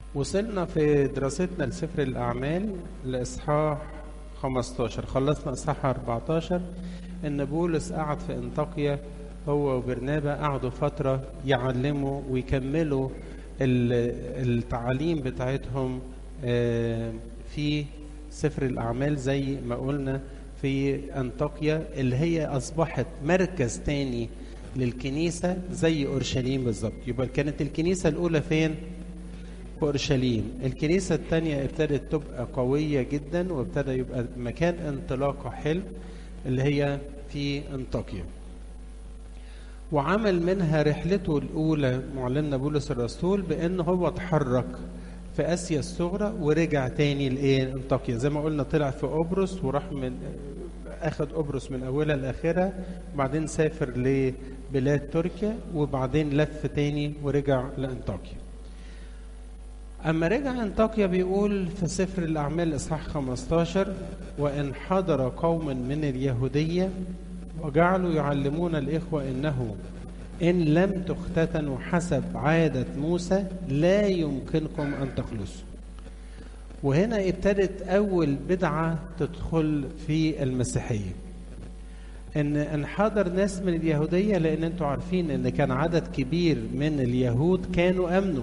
وصلنا في دراستنا لسفر الأعمال لإصحاح 15 خلصنا إصحاح 14 إن بولس قعد في أنطاكيا هو وبرنابا قعدوا فترة يعلموا ويكملوا التعاليم بتاعتهم في سفر الأعمال زي ما قلنا في أنطاكيا اللي هي أصبحت مركز تاني للكنيسة زي أورشليم بالظبط يبقى كانت الكنيسة الأولى فين؟ في أورشليم الكنيسة الثانية ابتدت تبقى قوية جدا وابتدى يبقى مكان انطلاقة حلو اللي هي في أنطاكيا وعمل منها رحلته الأولى معلمنا بولس الرسول بأن هو اتحرك في آسيا الصغرى ورجع تاني لإيه أنطاكيا زي ما قلنا طلع في قبرص وراح من أخذ قبرص من أولها لآخرها وبعدين سافر لبلاد تركيا وبعدين لف تاني ورجع لأنطاكيا أما رجع أنطاكيا بيقول في سفر الأعمال إصحاح 15 وإن حضر قوم من اليهودية وجعلوا يعلمون الإخوة إنه إن لم تختتنوا حسب عادة موسى لا يمكنكم أن تخلصوا وهنا ابتدت أول بدعة تدخل في المسيحية إن انحدر ناس من اليهودية لأن أنتوا عارفين إن كان عدد كبير من اليهود كانوا أمنوا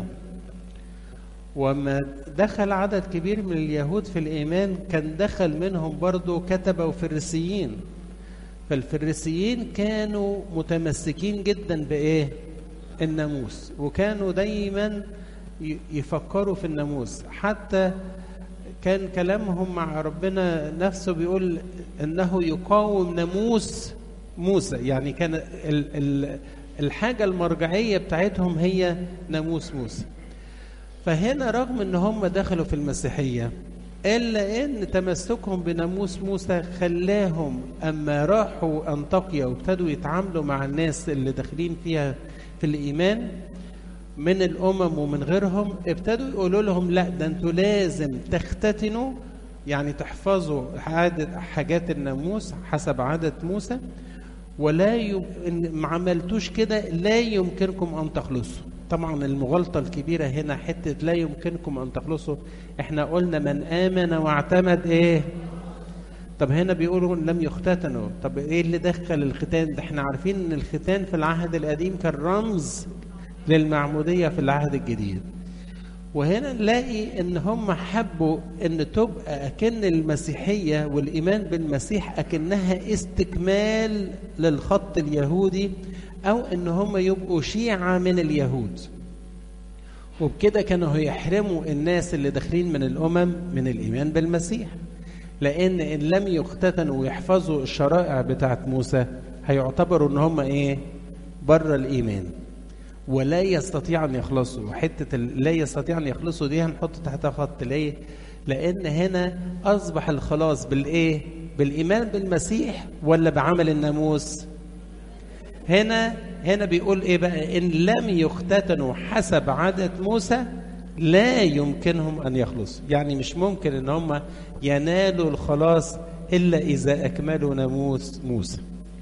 وما دخل عدد كبير من اليهود في الإيمان كان دخل منهم برضو كتبة وفريسيين فالفريسيين كانوا متمسكين جدا بإيه؟ الناموس وكانوا دايما يفكروا في الناموس حتى كان كلامهم مع ربنا نفسه بيقول انه يقاوم ناموس موسى يعني كان ال ال الحاجه المرجعيه بتاعتهم هي ناموس موسى فهنا رغم ان هم دخلوا في المسيحيه الا ان تمسكهم بناموس موسى خلاهم اما راحوا انطاكيا وابتدوا يتعاملوا مع الناس اللي داخلين فيها في الايمان من الامم ومن غيرهم ابتدوا يقولوا لهم لا ده انتوا لازم تختتنوا يعني تحفظوا عادة حاجات الناموس حسب عادة موسى ولا يم... إن ما عملتوش كده لا يمكنكم ان تخلصوا طبعا المغالطة الكبيرة هنا حتة لا يمكنكم أن تخلصوا احنا قلنا من آمن واعتمد ايه طب هنا بيقولوا لم يختتنوا طب ايه اللي دخل الختان ده احنا عارفين ان الختان في العهد القديم كان رمز للمعمودية في العهد الجديد وهنا نلاقي ان هم حبوا ان تبقى اكن المسيحية والايمان بالمسيح اكنها استكمال للخط اليهودي او ان هم يبقوا شيعة من اليهود وبكده كانوا يحرموا الناس اللي داخلين من الامم من الايمان بالمسيح لان ان لم يختتنوا ويحفظوا الشرائع بتاعت موسى هيعتبروا ان هم ايه بره الايمان ولا يستطيع ان يخلصوا حته لا يستطيع ان يخلصوا دي هنحط تحتها خط ليه لان هنا اصبح الخلاص بالايه بالايمان بالمسيح ولا بعمل الناموس هنا هنا بيقول ايه بقى ان لم يختتنوا حسب عادة موسى لا يمكنهم ان يخلصوا يعني مش ممكن ان هم ينالوا الخلاص الا اذا اكملوا ناموس موسى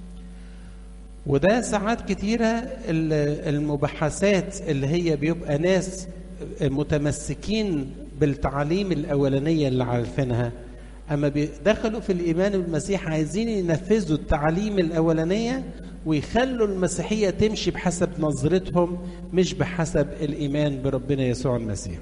وده ساعات كتيرة المباحثات اللي هي بيبقى ناس متمسكين بالتعاليم الأولانية اللي عارفينها أما بيدخلوا في الإيمان بالمسيح عايزين ينفذوا التعاليم الأولانية ويخلوا المسيحية تمشي بحسب نظرتهم مش بحسب الإيمان بربنا يسوع المسيح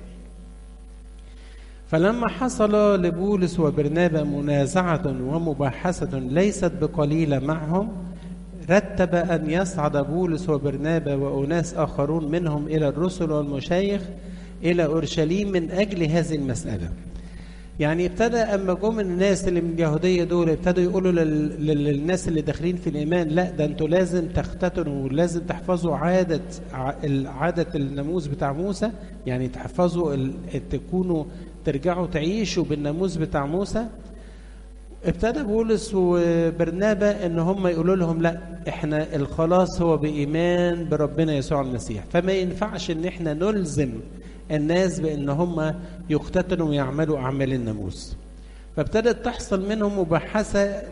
فلما حصل لبولس وبرنابا منازعة ومباحثة ليست بقليلة معهم رتب أن يصعد بولس وبرنابا وأناس آخرون منهم إلى الرسل والمشايخ إلى أورشليم من أجل هذه المسألة يعني ابتدى اما جم الناس اللي من اليهوديه دول ابتدوا يقولوا لل... للناس اللي داخلين في الايمان لا ده انتوا لازم تختتنوا ولازم تحفظوا عاده عاده الناموس بتاع موسى يعني تحفظوا ال... تكونوا ترجعوا تعيشوا بالناموس بتاع موسى ابتدى بولس وبرنابا ان هم يقولوا لهم لا احنا الخلاص هو بايمان بربنا يسوع المسيح فما ينفعش ان احنا نلزم الناس بان هم يختتنوا ويعملوا اعمال الناموس فابتدت تحصل منهم مباحثه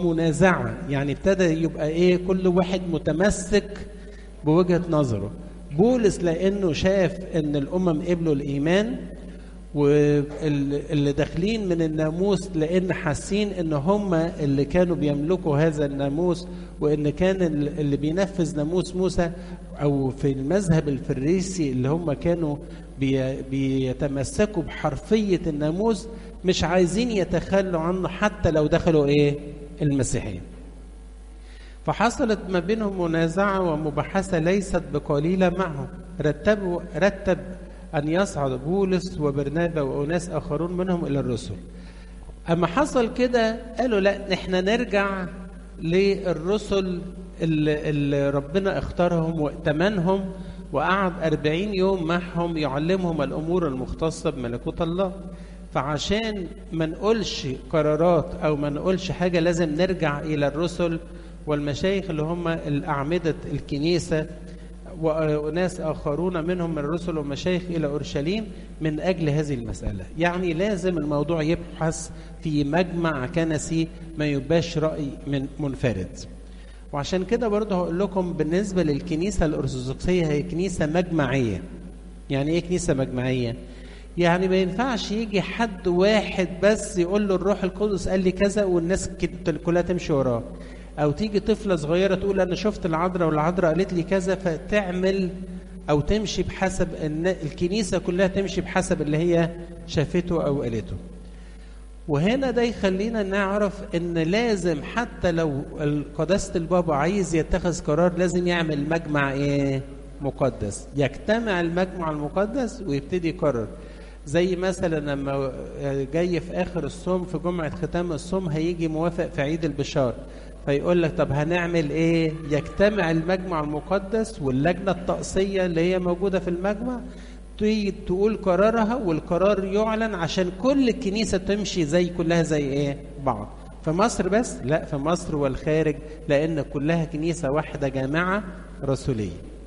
ومنازعه يعني ابتدى يبقى ايه كل واحد متمسك بوجهه نظره بولس لانه شاف ان الامم قبلوا الايمان واللي داخلين من الناموس لان حاسين ان هم اللي كانوا بيملكوا هذا الناموس وان كان اللي بينفذ ناموس موسى او في المذهب الفريسي اللي هم كانوا بي بيتمسكوا بحرفيه الناموس مش عايزين يتخلوا عنه حتى لو دخلوا ايه المسيحيه فحصلت ما بينهم منازعه ومباحثه ليست بقليله معهم رتبوا رتب أن يصعد بولس وبرنابا وأناس آخرون منهم إلى الرسل أما حصل كده قالوا لا إحنا نرجع للرسل اللي, اللي ربنا اختارهم وائتمنهم وقعد أربعين يوم معهم يعلمهم الأمور المختصة بملكوت الله فعشان ما نقولش قرارات أو ما نقولش حاجة لازم نرجع إلى الرسل والمشايخ اللي هم الأعمدة الكنيسة وناس آخرون منهم من الرسل والمشايخ إلى أورشليم من أجل هذه المسألة يعني لازم الموضوع يبحث في مجمع كنسي ما يبقاش رأي من منفرد وعشان كده برضه هقول لكم بالنسبة للكنيسة الأرثوذكسية هي كنيسة مجمعية يعني إيه كنيسة مجمعية؟ يعني ما ينفعش يجي حد واحد بس يقول له الروح القدس قال لي كذا والناس كلها تمشي وراه او تيجي طفله صغيره تقول انا شفت العذراء والعذراء قالت لي كذا فتعمل او تمشي بحسب ان الكنيسه كلها تمشي بحسب اللي هي شافته او قالته وهنا ده يخلينا نعرف ان لازم حتى لو قداسه البابا عايز يتخذ قرار لازم يعمل مجمع ايه مقدس يجتمع المجمع المقدس ويبتدي يقرر زي مثلا لما جاي في اخر الصوم في جمعه ختام الصوم هيجي موافق في عيد البشار فيقول لك طب هنعمل ايه يجتمع المجمع المقدس واللجنه الطقسيه اللي هي موجوده في المجمع تقول قرارها والقرار يعلن عشان كل الكنيسه تمشي زي كلها زي ايه بعض في مصر بس لا في مصر والخارج لان كلها كنيسه واحده جامعه رسوليه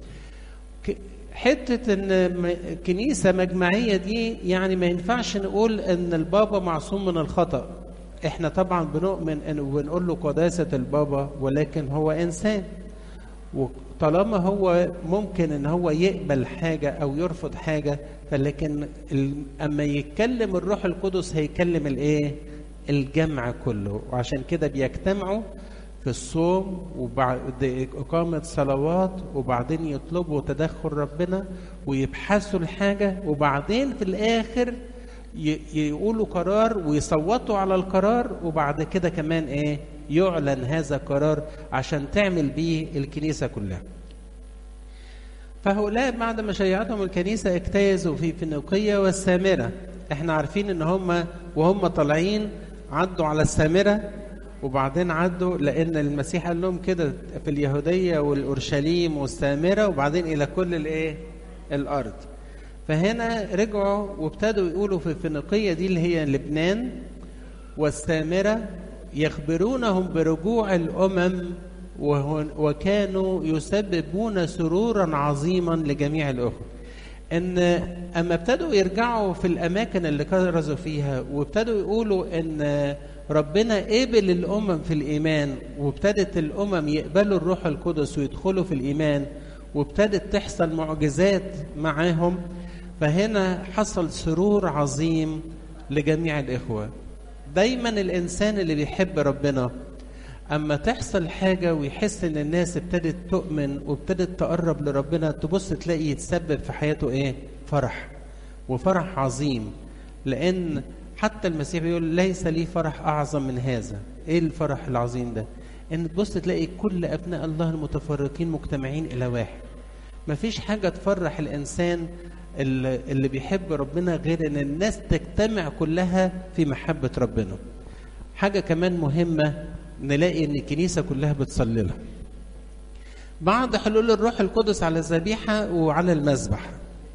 حته ان كنيسه مجمعيه دي يعني ما ينفعش نقول ان البابا معصوم من الخطا احنا طبعا بنؤمن ان وبنقول له قداسه البابا ولكن هو انسان وطالما هو ممكن ان هو يقبل حاجه او يرفض حاجه فلكن اما يتكلم الروح القدس هيكلم الايه الجمع كله وعشان كده بيجتمعوا في الصوم وبعد إقامة صلوات وبعدين يطلبوا تدخل ربنا ويبحثوا الحاجة وبعدين في الآخر يقولوا قرار ويصوتوا على القرار وبعد كده كمان ايه يعلن هذا القرار عشان تعمل بيه الكنيسة كلها فهؤلاء بعد ما شيعتهم الكنيسة اجتازوا في فينيقية والسامرة احنا عارفين ان هم وهم طالعين عدوا على السامرة وبعدين عدوا لان المسيح قال لهم كده في اليهودية والأورشليم والسامرة وبعدين إلى كل الايه الأرض فهنا رجعوا وابتدوا يقولوا في الفينيقية دي اللي هي لبنان والسامرة يخبرونهم برجوع الأمم وكانوا يسببون سرورا عظيما لجميع الأخوة ان اما ابتدوا يرجعوا في الاماكن اللي كرزوا فيها وابتدوا يقولوا ان ربنا قبل الامم في الايمان وابتدت الامم يقبلوا الروح القدس ويدخلوا في الايمان وابتدت تحصل معجزات معاهم فهنا حصل سرور عظيم لجميع الاخوه دايما الانسان اللي بيحب ربنا اما تحصل حاجه ويحس ان الناس ابتدت تؤمن وابتدت تقرب لربنا تبص تلاقي يتسبب في حياته ايه فرح وفرح عظيم لان حتى المسيح بيقول ليس لي فرح اعظم من هذا ايه الفرح العظيم ده ان تبص تلاقي كل ابناء الله المتفرقين مجتمعين الى واحد مفيش حاجه تفرح الانسان اللي بيحب ربنا غير ان الناس تجتمع كلها في محبه ربنا حاجه كمان مهمه نلاقي ان الكنيسه كلها بتصلي لها بعد حلول الروح القدس على الذبيحه وعلى المذبح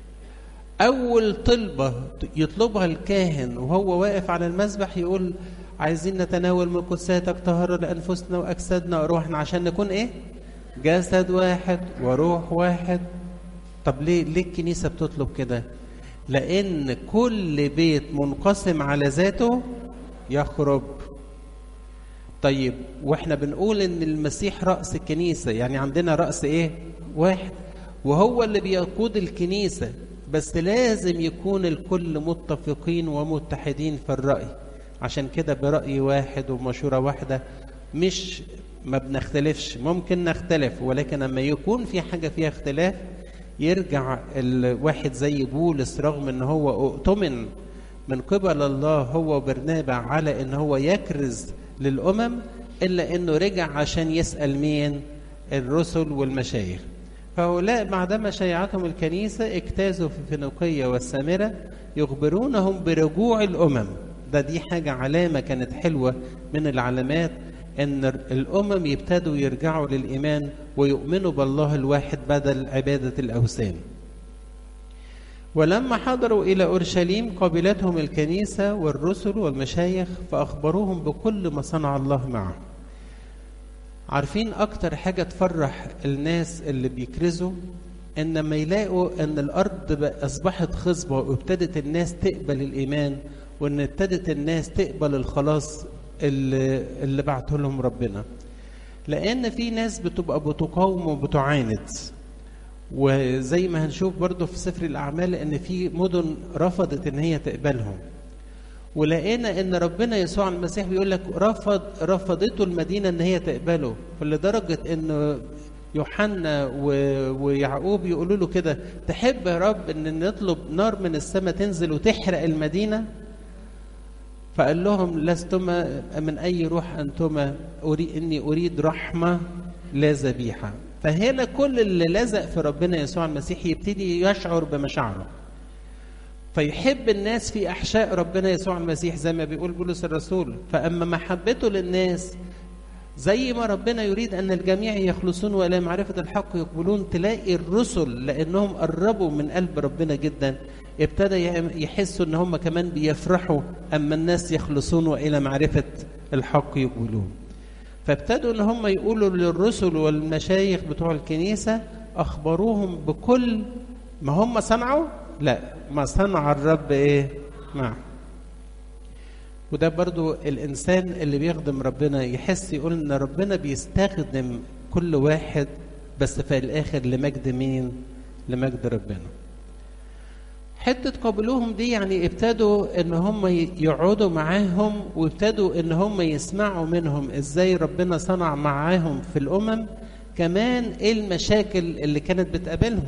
اول طلبه يطلبها الكاهن وهو واقف على المذبح يقول عايزين نتناول من قدساتك طهاره لانفسنا واجسادنا وروحنا عشان نكون ايه جسد واحد وروح واحد طب ليه ليه الكنيسه بتطلب كده لان كل بيت منقسم على ذاته يخرب طيب واحنا بنقول ان المسيح راس الكنيسه يعني عندنا راس ايه واحد وهو اللي بيقود الكنيسة بس لازم يكون الكل متفقين ومتحدين في الرأي عشان كده برأي واحد ومشورة واحدة مش ما بنختلفش ممكن نختلف ولكن لما يكون في حاجة فيها اختلاف يرجع الواحد زي بولس رغم ان هو اؤتمن من قبل الله هو وبرنابع على ان هو يكرز للامم الا انه رجع عشان يسال مين الرسل والمشايخ فهؤلاء بعدما شيعتهم الكنيسة اجتازوا في فينيقية والسامرة يخبرونهم برجوع الأمم ده دي حاجة علامة كانت حلوة من العلامات ان الامم يبتدوا يرجعوا للايمان ويؤمنوا بالله الواحد بدل عباده الاوثان ولما حضروا الى اورشليم قابلتهم الكنيسه والرسل والمشايخ فاخبروهم بكل ما صنع الله معهم عارفين اكتر حاجه تفرح الناس اللي بيكرزوا ان لما يلاقوا ان الارض اصبحت خصبه وابتدت الناس تقبل الايمان وان ابتدت الناس تقبل الخلاص اللي, اللي بعته لهم ربنا لان في ناس بتبقى بتقاوم وبتعاند وزي ما هنشوف برضو في سفر الاعمال ان في مدن رفضت ان هي تقبلهم ولقينا ان ربنا يسوع المسيح بيقول لك رفض رفضته المدينه ان هي تقبله فلدرجه ان يوحنا ويعقوب يقولوا له كده تحب يا رب ان نطلب نار من السماء تنزل وتحرق المدينه فقال لهم لستما من أي روح أنتما أريد إني أريد رحمة لا ذبيحة فهنا كل اللي لزق في ربنا يسوع المسيح يبتدي يشعر بمشاعره فيحب الناس في أحشاء ربنا يسوع المسيح زي ما بيقول بولس الرسول فأما محبته للناس زي ما ربنا يريد أن الجميع يخلصون وإلى معرفة الحق يقبلون تلاقي الرسل لأنهم قربوا من قلب ربنا جدا ابتدى يحسوا ان هم كمان بيفرحوا اما الناس يخلصون والى معرفه الحق يقبلون فابتدوا ان هم يقولوا للرسل والمشايخ بتوع الكنيسه اخبروهم بكل ما هم صنعوا لا ما صنع الرب ايه معه وده برضو الانسان اللي بيخدم ربنا يحس يقول ان ربنا بيستخدم كل واحد بس في الاخر لمجد مين لمجد ربنا حتة قبلوهم دي يعني ابتدوا ان هم يقعدوا معاهم وابتدوا ان هم يسمعوا منهم ازاي ربنا صنع معاهم في الامم كمان ايه المشاكل اللي كانت بتقابلهم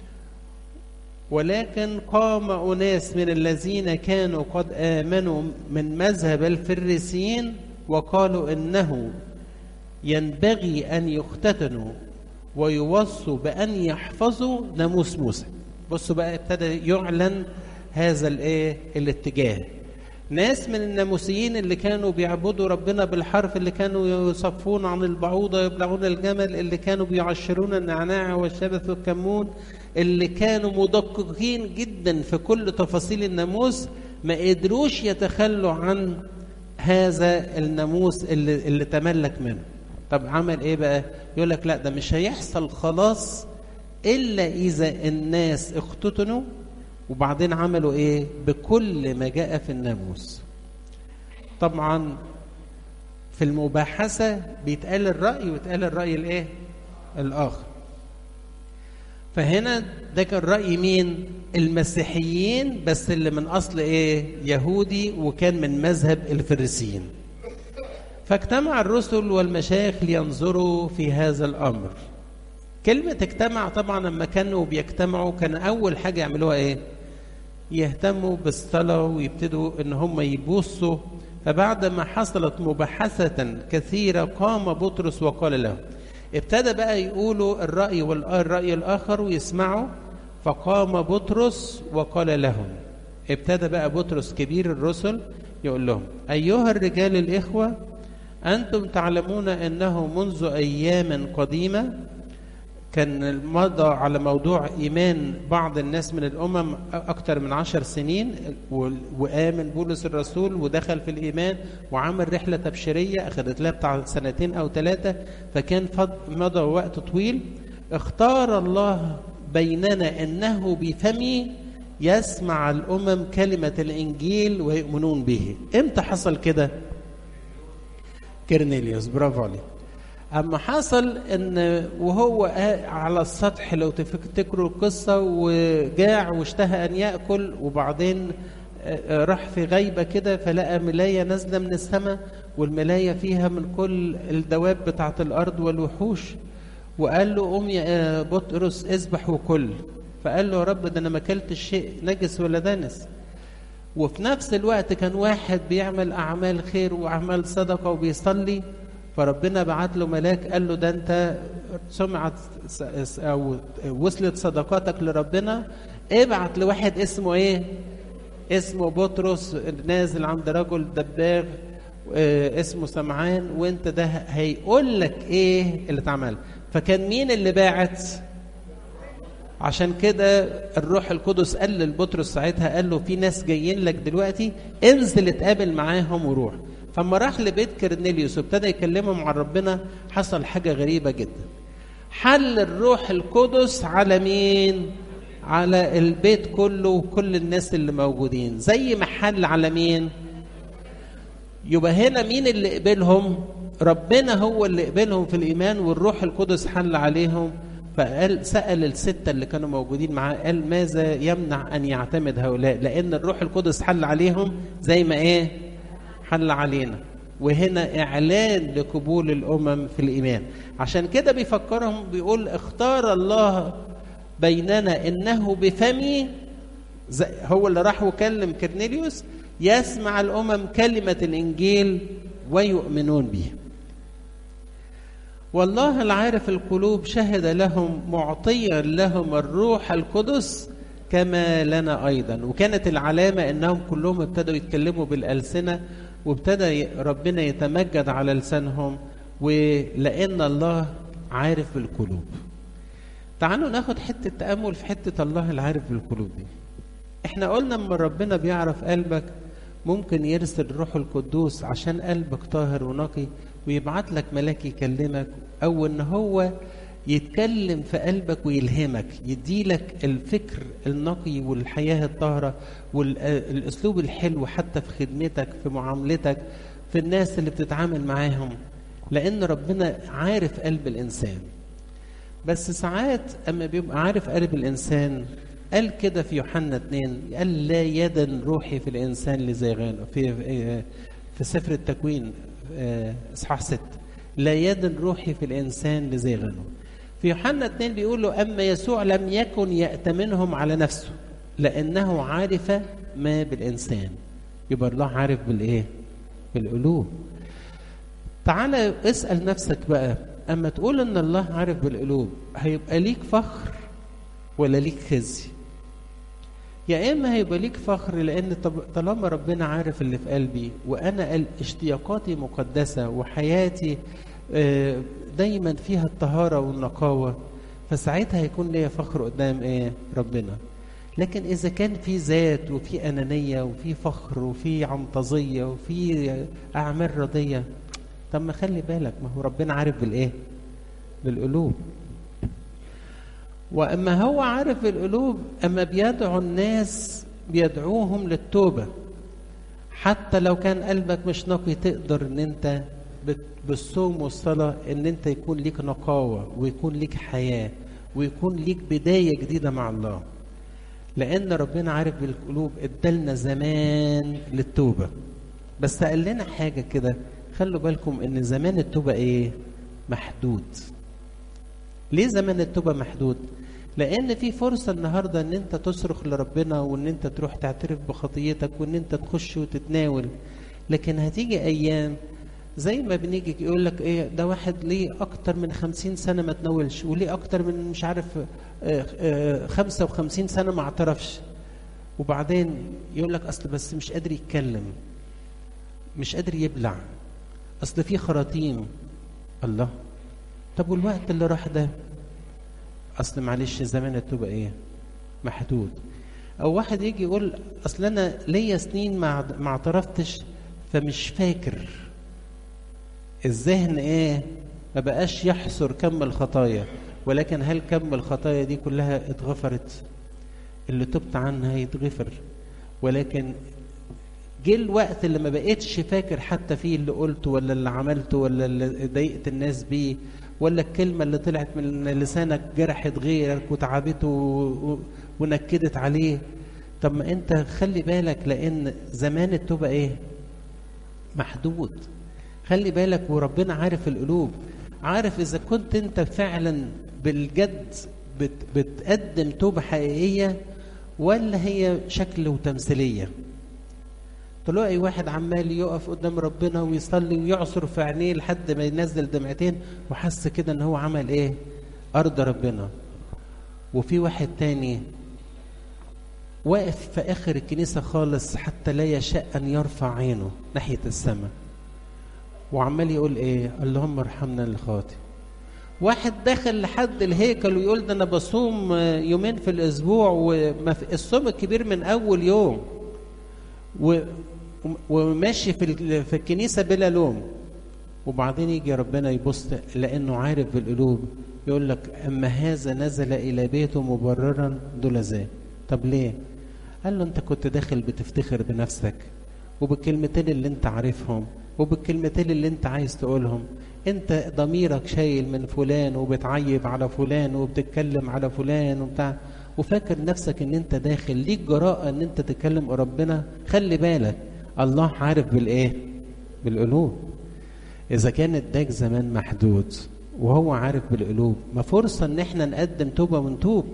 ولكن قام اناس من الذين كانوا قد امنوا من مذهب الفريسيين وقالوا انه ينبغي ان يختتنوا ويوصوا بان يحفظوا ناموس موسى بصوا بقى ابتدى يعلن هذا الايه الاتجاه ناس من الناموسيين اللي كانوا بيعبدوا ربنا بالحرف اللي كانوا يصفون عن البعوضة يبلغون الجمل اللي كانوا بيعشرون النعناع والشبث والكمون اللي كانوا مدققين جدا في كل تفاصيل الناموس ما قدروش يتخلوا عن هذا الناموس اللي, اللي تملك منه طب عمل ايه بقى يقول لك لا ده مش هيحصل خلاص الا اذا الناس اختتنوا وبعدين عملوا ايه بكل ما جاء في الناموس طبعا في المباحثة بيتقال الرأي ويتقال الرأي الايه الآخر فهنا ده كان رأي مين المسيحيين بس اللي من أصل ايه يهودي وكان من مذهب الفريسيين فاجتمع الرسل والمشايخ لينظروا في هذا الأمر كلمة اجتمع طبعا لما كانوا بيجتمعوا كان أول حاجة يعملوها إيه؟ يهتموا بالصلاة ويبتدوا إن هم يبصوا فبعد ما حصلت مباحثة كثيرة قام بطرس وقال لهم ابتدى بقى يقولوا الرأي والرأي الآخر ويسمعوا فقام بطرس وقال لهم ابتدى بقى بطرس كبير الرسل يقول لهم أيها الرجال الإخوة أنتم تعلمون أنه منذ أيام قديمة كان مضى على موضوع إيمان بعض الناس من الأمم أكثر من عشر سنين وآمن بولس الرسول ودخل في الإيمان وعمل رحلة تبشيرية أخذت لها بتاع سنتين أو ثلاثة فكان مضى وقت طويل اختار الله بيننا أنه بفمي يسمع الأمم كلمة الإنجيل ويؤمنون به إمتى حصل كده؟ كرنيليوس برافو عليك اما حصل ان وهو على السطح لو تفتكروا القصه وجاع واشتهى ان ياكل وبعدين راح في غيبه كده فلقى ملايه نازله من السماء والملايه فيها من كل الدواب بتاعت الارض والوحوش وقال له قوم يا بطرس اذبح وكل فقال له يا رب ده انا ما اكلتش شيء نجس ولا دنس وفي نفس الوقت كان واحد بيعمل اعمال خير واعمال صدقه وبيصلي فربنا بعت له ملاك قال له ده انت سمعت او وصلت صدقاتك لربنا ابعت لواحد اسمه ايه اسمه بطرس نازل عند رجل دباغ اه اسمه سمعان وانت ده هيقول لك ايه اللي اتعمل فكان مين اللي باعت عشان كده الروح القدس قال للبطرس ساعتها قال له في ناس جايين لك دلوقتي انزل اتقابل معاهم وروح فلما راح لبيت كرنيليوس وابتدى يكلمهم عن ربنا حصل حاجه غريبه جدا حل الروح القدس على مين على البيت كله وكل الناس اللي موجودين زي ما حل على مين يبقى هنا مين اللي قبلهم ربنا هو اللي قبلهم في الايمان والروح القدس حل عليهم فقال سأل الستة اللي كانوا موجودين معاه قال ماذا يمنع أن يعتمد هؤلاء لأن الروح القدس حل عليهم زي ما إيه حل علينا وهنا إعلان لقبول الأمم في الإيمان عشان كده بيفكرهم بيقول اختار الله بيننا إنه بفمي هو اللي راح وكلم كرنيليوس يسمع الأمم كلمة الإنجيل ويؤمنون به والله العارف القلوب شهد لهم معطيا لهم الروح القدس كما لنا ايضا وكانت العلامه انهم كلهم ابتدوا يتكلموا بالالسنه وابتدى ربنا يتمجد على لسانهم ولان الله عارف بالقلوب تعالوا ناخد حته تامل في حته الله العارف بالقلوب دي احنا قلنا اما ربنا بيعرف قلبك ممكن يرسل الروح القدوس عشان قلبك طاهر ونقي ويبعت لك ملاك يكلمك او ان هو يتكلم في قلبك ويلهمك يديلك الفكر النقي والحياه الطاهره والاسلوب الحلو حتى في خدمتك في معاملتك في الناس اللي بتتعامل معاهم لان ربنا عارف قلب الانسان بس ساعات اما بيبقى عارف قلب الانسان قال كده في يوحنا 2 قال لا يدن روحي في الانسان لزيغانه في في سفر التكوين اصحاح 6 لا يدن روحي في الانسان لزيغنه في يوحنا 2 بيقول له اما يسوع لم يكن يأتمنهم على نفسه لانه عارف ما بالانسان يبقى الله عارف بالايه بالقلوب تعالى اسال نفسك بقى اما تقول ان الله عارف بالقلوب هيبقى ليك فخر ولا ليك خزي يا اما هيبقى ليك فخر لان طالما ربنا عارف اللي في قلبي وانا اشتياقاتي مقدسه وحياتي دايما فيها الطهاره والنقاوه فساعتها هيكون ليا فخر قدام ايه ربنا لكن اذا كان في ذات وفي انانيه وفي فخر وفي عنطزيه وفي اعمال رديه طب ما خلي بالك ما هو ربنا عارف بالايه بالقلوب واما هو عارف القلوب اما بيدعو الناس بيدعوهم للتوبه حتى لو كان قلبك مش نقي تقدر ان انت بالصوم والصلاه ان انت يكون ليك نقاوه ويكون ليك حياه ويكون ليك بدايه جديده مع الله لان ربنا عارف بالقلوب ادالنا زمان للتوبه بس قال لنا حاجه كده خلوا بالكم ان زمان التوبه ايه محدود ليه زمان التوبه محدود لان في فرصه النهارده ان انت تصرخ لربنا وان انت تروح تعترف بخطيتك وان انت تخش وتتناول لكن هتيجي ايام زي ما بنيجي يقول لك ايه ده واحد ليه اكتر من خمسين سنه ما تناولش وليه اكتر من مش عارف خمسة وخمسين سنه ما اعترفش وبعدين يقول لك اصل بس مش قادر يتكلم مش قادر يبلع اصل في خراطيم الله طب والوقت اللي راح ده اصل معلش زمان التوبه ايه محدود او واحد يجي يقول اصل انا ليا سنين ما ما اعترفتش فمش فاكر الذهن ايه ما بقاش يحصر كم الخطايا ولكن هل كم الخطايا دي كلها اتغفرت اللي تبت عنها يتغفر ولكن جه الوقت اللي ما بقتش فاكر حتى فيه اللي قلته ولا اللي عملته ولا اللي ضايقت الناس بيه ولا الكلمة اللي طلعت من لسانك جرحت غيرك وتعبته و- ونكدت عليه طب ما انت خلي بالك لان زمان التوبة ايه محدود خلي بالك وربنا عارف القلوب عارف اذا كنت انت فعلا بالجد بت بتقدم توبة حقيقية ولا هي شكل وتمثيلية تلاقي واحد عمال يقف قدام ربنا ويصلي ويعصر في عينيه لحد ما ينزل دمعتين وحس كده ان هو عمل ايه ارض ربنا وفي واحد تاني واقف في اخر الكنيسه خالص حتى لا يشاء ان يرفع عينه ناحيه السماء وعمال يقول ايه اللهم ارحمنا الخاطئ واحد داخل لحد الهيكل ويقول ده انا بصوم يومين في الاسبوع والصوم الكبير من اول يوم و وماشي في ال- في الكنيسه بلا لوم وبعدين يجي ربنا يبص لانه عارف بالقلوب يقول لك اما هذا نزل الى بيته مبررا دلزاه طب ليه قال له انت كنت داخل بتفتخر بنفسك وبالكلمتين اللي انت عارفهم وبالكلمتين اللي انت عايز تقولهم انت ضميرك شايل من فلان وبتعيب على فلان وبتتكلم على فلان وبتاع وفاكر نفسك ان انت داخل ليك جراءة ان انت تكلم ربنا خلي بالك الله عارف بالايه بالقلوب اذا كان اداك زمان محدود وهو عارف بالقلوب ما فرصة ان احنا نقدم توبة ونتوب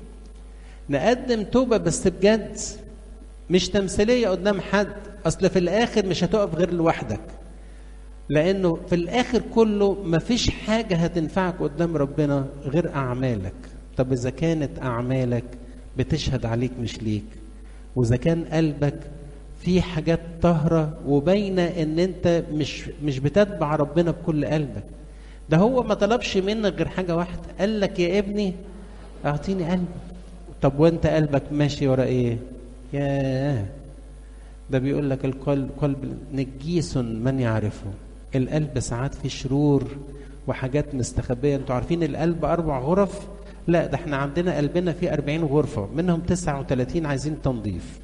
نقدم توبة بس بجد مش تمثيلية قدام حد اصل في الاخر مش هتقف غير لوحدك لانه في الاخر كله مفيش حاجة هتنفعك قدام ربنا غير اعمالك طب اذا كانت اعمالك بتشهد عليك مش ليك واذا كان قلبك في حاجات طاهرة وباينة ان انت مش مش بتتبع ربنا بكل قلبك ده هو ما طلبش منك غير حاجة واحدة قال لك يا ابني اعطيني قلبك طب وانت قلبك ماشي ورا ايه ياه ده بيقول لك القلب قلب نجيس من يعرفه القلب ساعات فيه شرور وحاجات مستخبية انتوا عارفين القلب أربع غرف لا ده احنا عندنا قلبنا فيه 40 غرفة منهم 39 عايزين تنظيف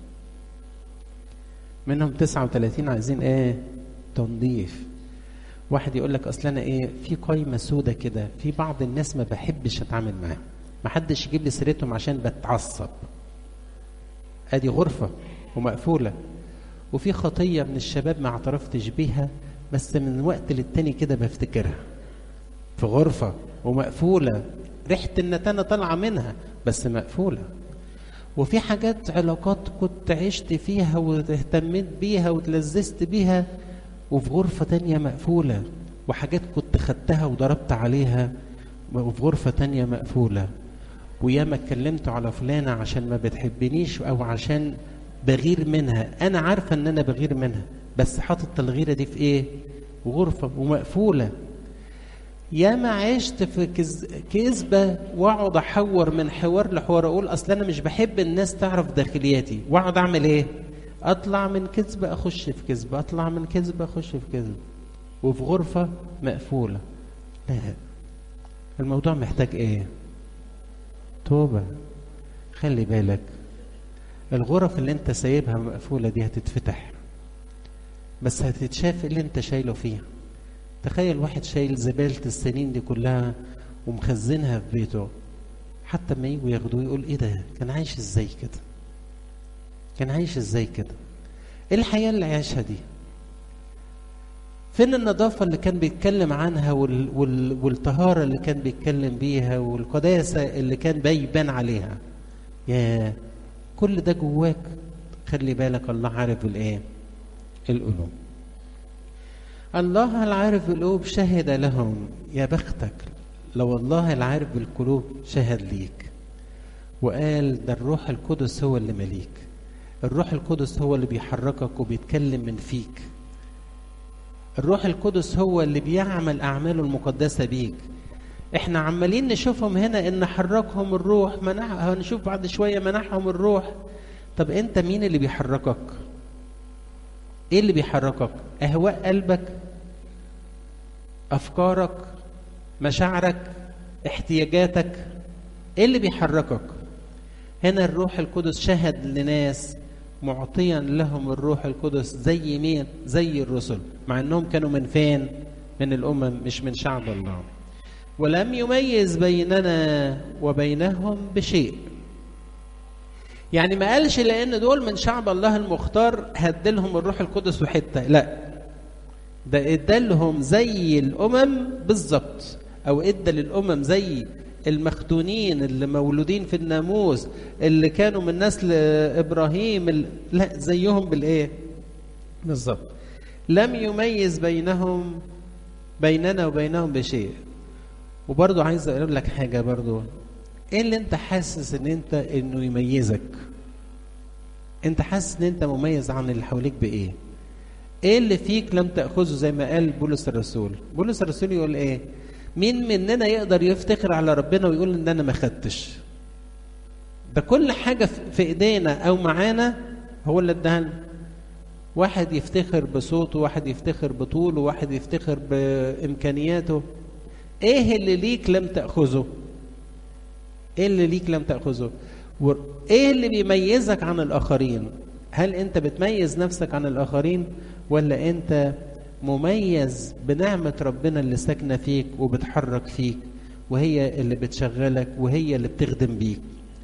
منهم 39 عايزين ايه تنظيف واحد يقول لك اصل انا ايه في قايمه سودة كده في بعض الناس ما بحبش اتعامل معاهم ما حدش يجيب لي سيرتهم عشان بتعصب ادي غرفه ومقفوله وفي خطيه من الشباب ما اعترفتش بيها بس من وقت للتاني كده بفتكرها في غرفه ومقفوله ريحه النتانه طالعه منها بس مقفوله وفي حاجات علاقات كنت عشت فيها واهتميت بيها وتلذذت بيها وفي غرفة تانية مقفولة وحاجات كنت خدتها وضربت عليها وفي غرفة تانية مقفولة وياما اتكلمت على فلانة عشان ما بتحبنيش أو عشان بغير منها أنا عارفة إن أنا بغير منها بس حاطط الغيرة دي في إيه؟ غرفة ومقفولة ياما عشت في كز... كذبة واقعد احور من حوار لحوار اقول اصل انا مش بحب الناس تعرف داخلياتي واقعد اعمل ايه؟ اطلع من كذبة اخش في كذبة اطلع من كذبة اخش في كذبة وفي غرفة مقفولة لا الموضوع محتاج ايه؟ توبة خلي بالك الغرف اللي انت سايبها مقفولة دي هتتفتح بس هتتشاف اللي انت شايله فيها تخيل واحد شايل زبالة السنين دي كلها ومخزنها في بيته حتى ما يجوا ياخدوه يقول ايه ده كان عايش ازاي كده كان عايش ازاي كده ايه الحياة اللي عايشها دي فين النظافة اللي كان بيتكلم عنها وال... وال... والطهارة اللي كان بيتكلم بيها والقداسة اللي كان بيبان عليها يا كل ده جواك خلي بالك الله عارف الايه القلوب الله العارف بالقلوب شهد لهم يا بختك لو الله العارف بالقلوب شهد ليك وقال ده الروح القدس هو اللي مليك الروح القدس هو اللي بيحركك وبيتكلم من فيك الروح القدس هو اللي بيعمل أعماله المقدسة بيك احنا عمالين نشوفهم هنا ان حركهم الروح منح هنشوف بعد شوية منحهم الروح طب انت مين اللي بيحركك ايه اللي بيحركك اهواء قلبك افكارك مشاعرك احتياجاتك ايه اللي بيحركك هنا الروح القدس شهد لناس معطيا لهم الروح القدس زي مين زي الرسل مع انهم كانوا من فين من الامم مش من شعب الله ولم يميز بيننا وبينهم بشيء يعني ما قالش لان دول من شعب الله المختار هدلهم الروح القدس وحته لا ده ادالهم زي الامم بالظبط او ادى للامم زي المختونين اللي مولودين في الناموس اللي كانوا من نسل ابراهيم ال... لا زيهم بالايه بالظبط لم يميز بينهم بيننا وبينهم بشيء وبرضه عايز اقول لك حاجه برضه ايه اللي انت حاسس ان انت انه يميزك انت حاسس ان انت مميز عن اللي حواليك بايه ايه اللي فيك لم تاخذه زي ما قال بولس الرسول بولس الرسول يقول ايه مين مننا يقدر يفتخر على ربنا ويقول ان انا ما خدتش ده كل حاجه في ايدينا او معانا هو اللي اداها واحد يفتخر بصوته واحد يفتخر بطوله واحد يفتخر بامكانياته ايه اللي ليك لم تاخذه ايه اللي ليك لم تاخذه ايه اللي بيميزك عن الاخرين هل انت بتميز نفسك عن الاخرين ولا انت مميز بنعمة ربنا اللي ساكنة فيك وبتحرك فيك وهي اللي بتشغلك وهي اللي بتخدم بيك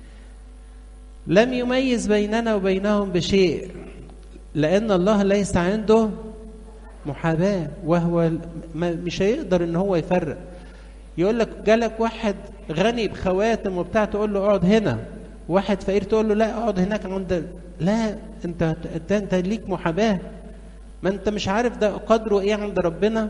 لم يميز بيننا وبينهم بشيء لأن الله ليس عنده محاباة وهو مش هيقدر ان هو يفرق يقول لك جالك واحد غني بخواتم وبتاع تقول له اقعد هنا واحد فقير تقول له لا اقعد هناك عند لا انت انت, انت ليك محاباه ما انت مش عارف ده قدره ايه عند ربنا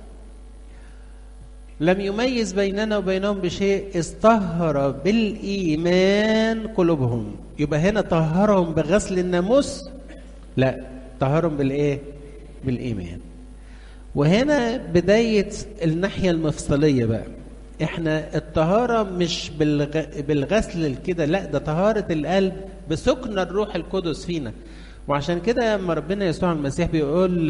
لم يميز بيننا وبينهم بشيء اصطهر بالايمان قلوبهم يبقى هنا طهرهم بغسل الناموس لا طهرهم بالايه بالايمان وهنا بدايه الناحيه المفصليه بقى احنا الطهاره مش بالغ... بالغسل كده لا ده طهاره القلب بسكن الروح القدس فينا وعشان كده لما ربنا يسوع المسيح بيقول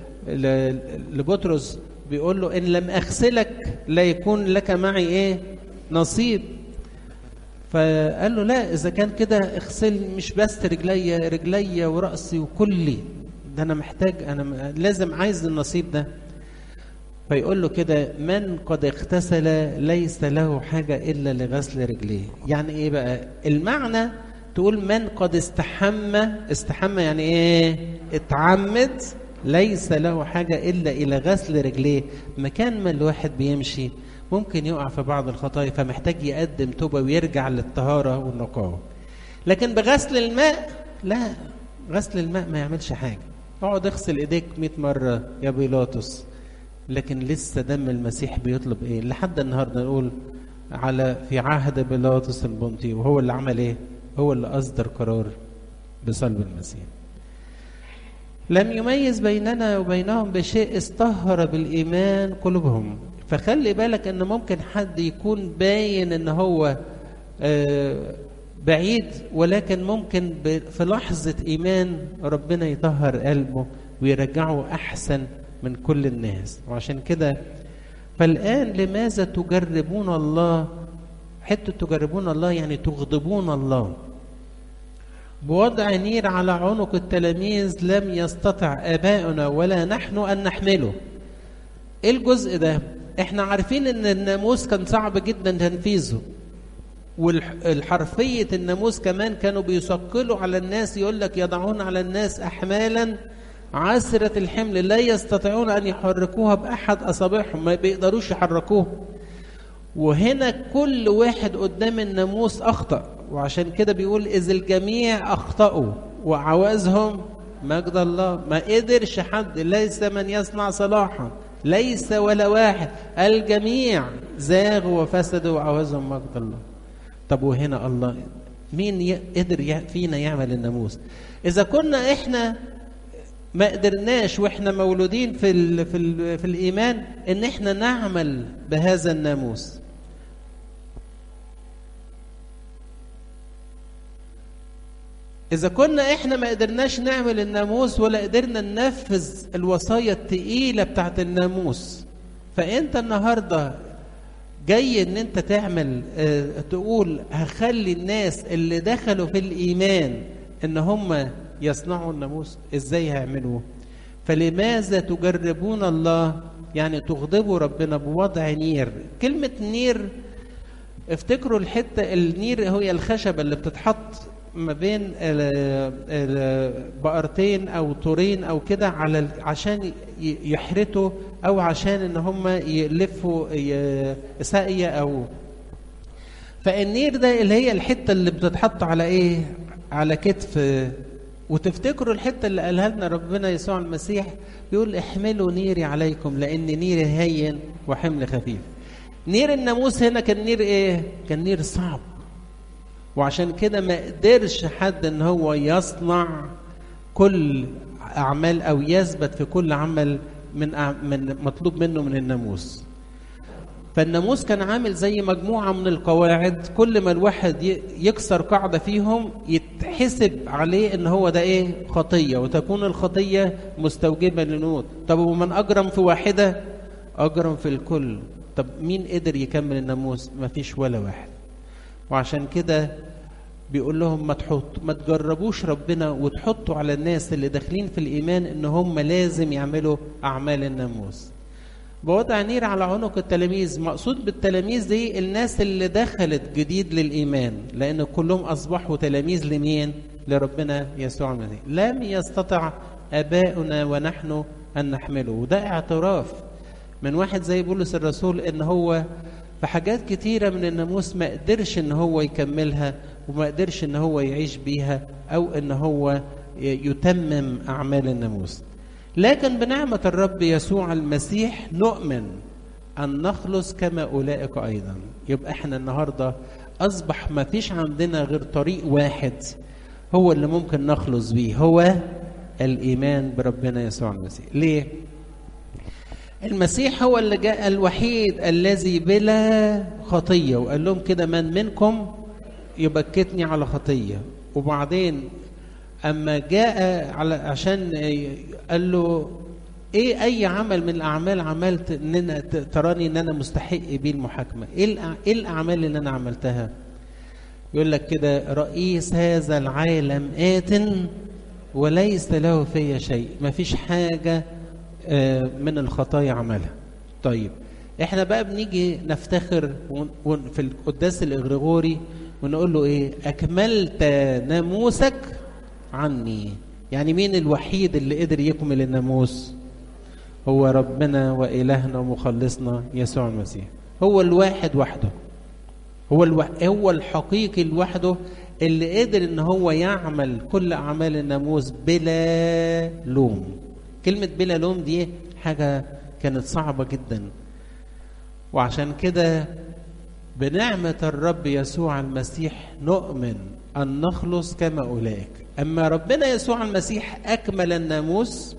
لبطرس بيقول له ان لم اغسلك لا يكون لك معي ايه نصيب فقال له لا اذا كان كده اغسل مش بس رجليا رجليا وراسي وكلي ده انا محتاج انا لازم عايز النصيب ده فيقول له كده من قد اغتسل ليس له حاجه الا لغسل رجليه يعني ايه بقى المعنى تقول من قد استحمى استحمى يعني ايه اتعمد ليس له حاجة إلا إلى غسل رجليه مكان ما الواحد بيمشي ممكن يقع في بعض الخطايا فمحتاج يقدم توبة ويرجع للطهارة والنقاوة لكن بغسل الماء لا غسل الماء ما يعملش حاجة اقعد اغسل ايديك 100 مرة يا بيلاطس لكن لسه دم المسيح بيطلب ايه لحد النهارده نقول على في عهد بيلاطس البنطي وهو اللي عمل ايه هو اللي أصدر قرار بصلب المسيح لم يميز بيننا وبينهم بشيء اصطهر بالإيمان قلوبهم فخلي بالك ان ممكن حد يكون باين ان هو بعيد ولكن ممكن في لحظة إيمان ربنا يطهر قلبه ويرجعه أحسن من كل الناس وعشان كده فالآن لماذا تجربون الله حتى تجربون الله يعني تغضبون الله بوضع نير على عنق التلاميذ لم يستطع اباؤنا ولا نحن ان نحمله ايه الجزء ده احنا عارفين ان الناموس كان صعب جدا تنفيذه والحرفية الناموس كمان كانوا بيثقلوا على الناس يقول لك يضعون على الناس أحمالا عسرة الحمل لا يستطيعون أن يحركوها بأحد أصابعهم ما بيقدروش يحركوها وهنا كل واحد قدام الناموس أخطأ وعشان كده بيقول إذ الجميع أخطأوا وعوازهم مجد الله ما قدرش حد ليس من يصنع صلاحا ليس ولا واحد الجميع زاغوا وفسدوا وعوزهم مجد الله طب وهنا الله مين قدر فينا يعمل الناموس اذا كنا احنا ما قدرناش واحنا مولودين في ال في ال في الايمان ان احنا نعمل بهذا الناموس إذا كنا إحنا ما قدرناش نعمل الناموس ولا قدرنا ننفذ الوصايا التقيلة بتاعت الناموس فأنت النهاردة جاي إن أنت تعمل اه تقول هخلي الناس اللي دخلوا في الإيمان إن هم يصنعوا الناموس ازاي هيعملوه فلماذا تجربون الله يعني تغضبوا ربنا بوضع نير كلمة نير افتكروا الحتة النير هي الخشبة اللي بتتحط ما بين بقرتين او طورين او كده على عشان يحرتوا او عشان ان هم يلفوا ساقيه او فالنير ده اللي هي الحته اللي بتتحط على ايه على كتف وتفتكروا الحته اللي قالها لنا ربنا يسوع المسيح بيقول احملوا نيري عليكم لان نيري هين وحمل خفيف نير الناموس هنا كان نير ايه كان نير صعب وعشان كده ما قدرش حد ان هو يصنع كل اعمال او يثبت في كل عمل من من مطلوب منه من الناموس فالناموس كان عامل زي مجموعة من القواعد كل ما الواحد يكسر قاعدة فيهم يتحسب عليه ان هو ده ايه خطية وتكون الخطية مستوجبة للنور طب ومن اجرم في واحدة اجرم في الكل طب مين قدر يكمل الناموس مفيش ولا واحد وعشان كده بيقول لهم ما تحط ما تجربوش ربنا وتحطوا على الناس اللي داخلين في الايمان ان هم لازم يعملوا اعمال الناموس بوضع نير على عنق التلاميذ مقصود بالتلاميذ دي الناس اللي دخلت جديد للايمان لان كلهم اصبحوا تلاميذ لمين لربنا يسوع المسيح لم يستطع اباؤنا ونحن ان نحمله وده اعتراف من واحد زي بولس الرسول ان هو في حاجات كتيرة من الناموس ما قدرش ان هو يكملها وما قدرش ان هو يعيش بيها او ان هو يتمم اعمال الناموس لكن بنعمة الرب يسوع المسيح نؤمن ان نخلص كما اولئك ايضا يبقى احنا النهاردة اصبح ما فيش عندنا غير طريق واحد هو اللي ممكن نخلص بيه هو الايمان بربنا يسوع المسيح ليه المسيح هو اللي جاء الوحيد الذي بلا خطيه وقال لهم كده من منكم يبكتني على خطيه وبعدين اما جاء على عشان قال له ايه اي عمل من الاعمال عملت ان انا تراني ان انا مستحق بيه المحاكمه ايه ايه الاعمال اللي انا عملتها يقول لك كده رئيس هذا العالم ات وليس له في شيء ما فيش حاجه من الخطايا عملها طيب احنا بقى بنيجي نفتخر في القداس الاغريغوري ونقول له ايه اكملت ناموسك عني يعني مين الوحيد اللي قدر يكمل الناموس هو ربنا والهنا ومخلصنا يسوع المسيح هو الواحد وحده هو الو... هو الحقيقي لوحده اللي قدر ان هو يعمل كل اعمال الناموس بلا لوم كلمة بلا لوم دي حاجة كانت صعبة جدا وعشان كده بنعمة الرب يسوع المسيح نؤمن أن نخلص كما أولئك أما ربنا يسوع المسيح أكمل الناموس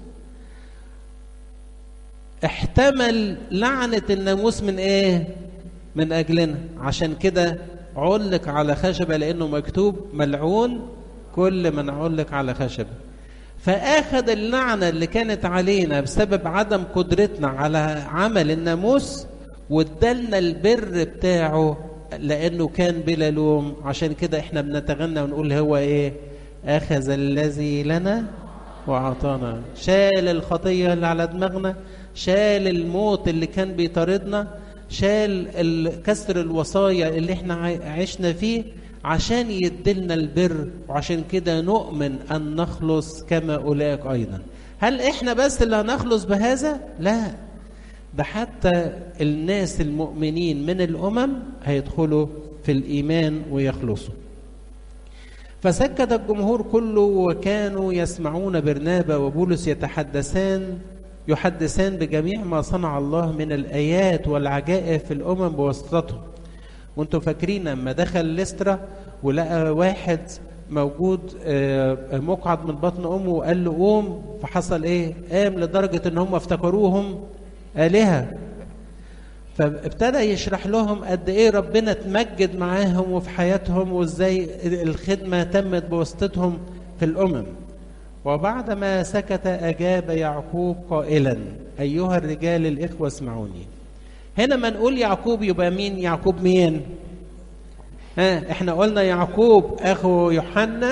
احتمل لعنة الناموس من إيه؟ من أجلنا عشان كده علق على خشبة لأنه مكتوب ملعون كل من علق على خشبة فاخذ اللعنه اللي كانت علينا بسبب عدم قدرتنا على عمل الناموس وادالنا البر بتاعه لانه كان بلا لوم عشان كده احنا بنتغنى ونقول هو ايه اخذ الذي لنا واعطانا شال الخطيه اللي على دماغنا شال الموت اللي كان بيطاردنا شال كسر الوصايا اللي احنا عشنا فيه عشان يدلنا البر وعشان كده نؤمن أن نخلص كما أولئك أيضا هل إحنا بس اللي هنخلص بهذا؟ لا ده حتى الناس المؤمنين من الأمم هيدخلوا في الإيمان ويخلصوا فسكت الجمهور كله وكانوا يسمعون برنابا وبولس يتحدثان يحدثان بجميع ما صنع الله من الآيات والعجائب في الأمم بواسطتهم وانتوا فاكرين لما دخل لسترا ولقى واحد موجود مقعد من بطن امه وقال له قوم فحصل ايه؟ قام لدرجه ان هم افتكروهم الهه فابتدى يشرح لهم قد ايه ربنا اتمجد معاهم وفي حياتهم وازاي الخدمه تمت بواسطتهم في الامم وبعدما سكت اجاب يعقوب قائلا ايها الرجال الاخوه اسمعوني هنا ما نقول يعقوب يبقى مين يعقوب مين ها احنا قلنا يعقوب اخو يوحنا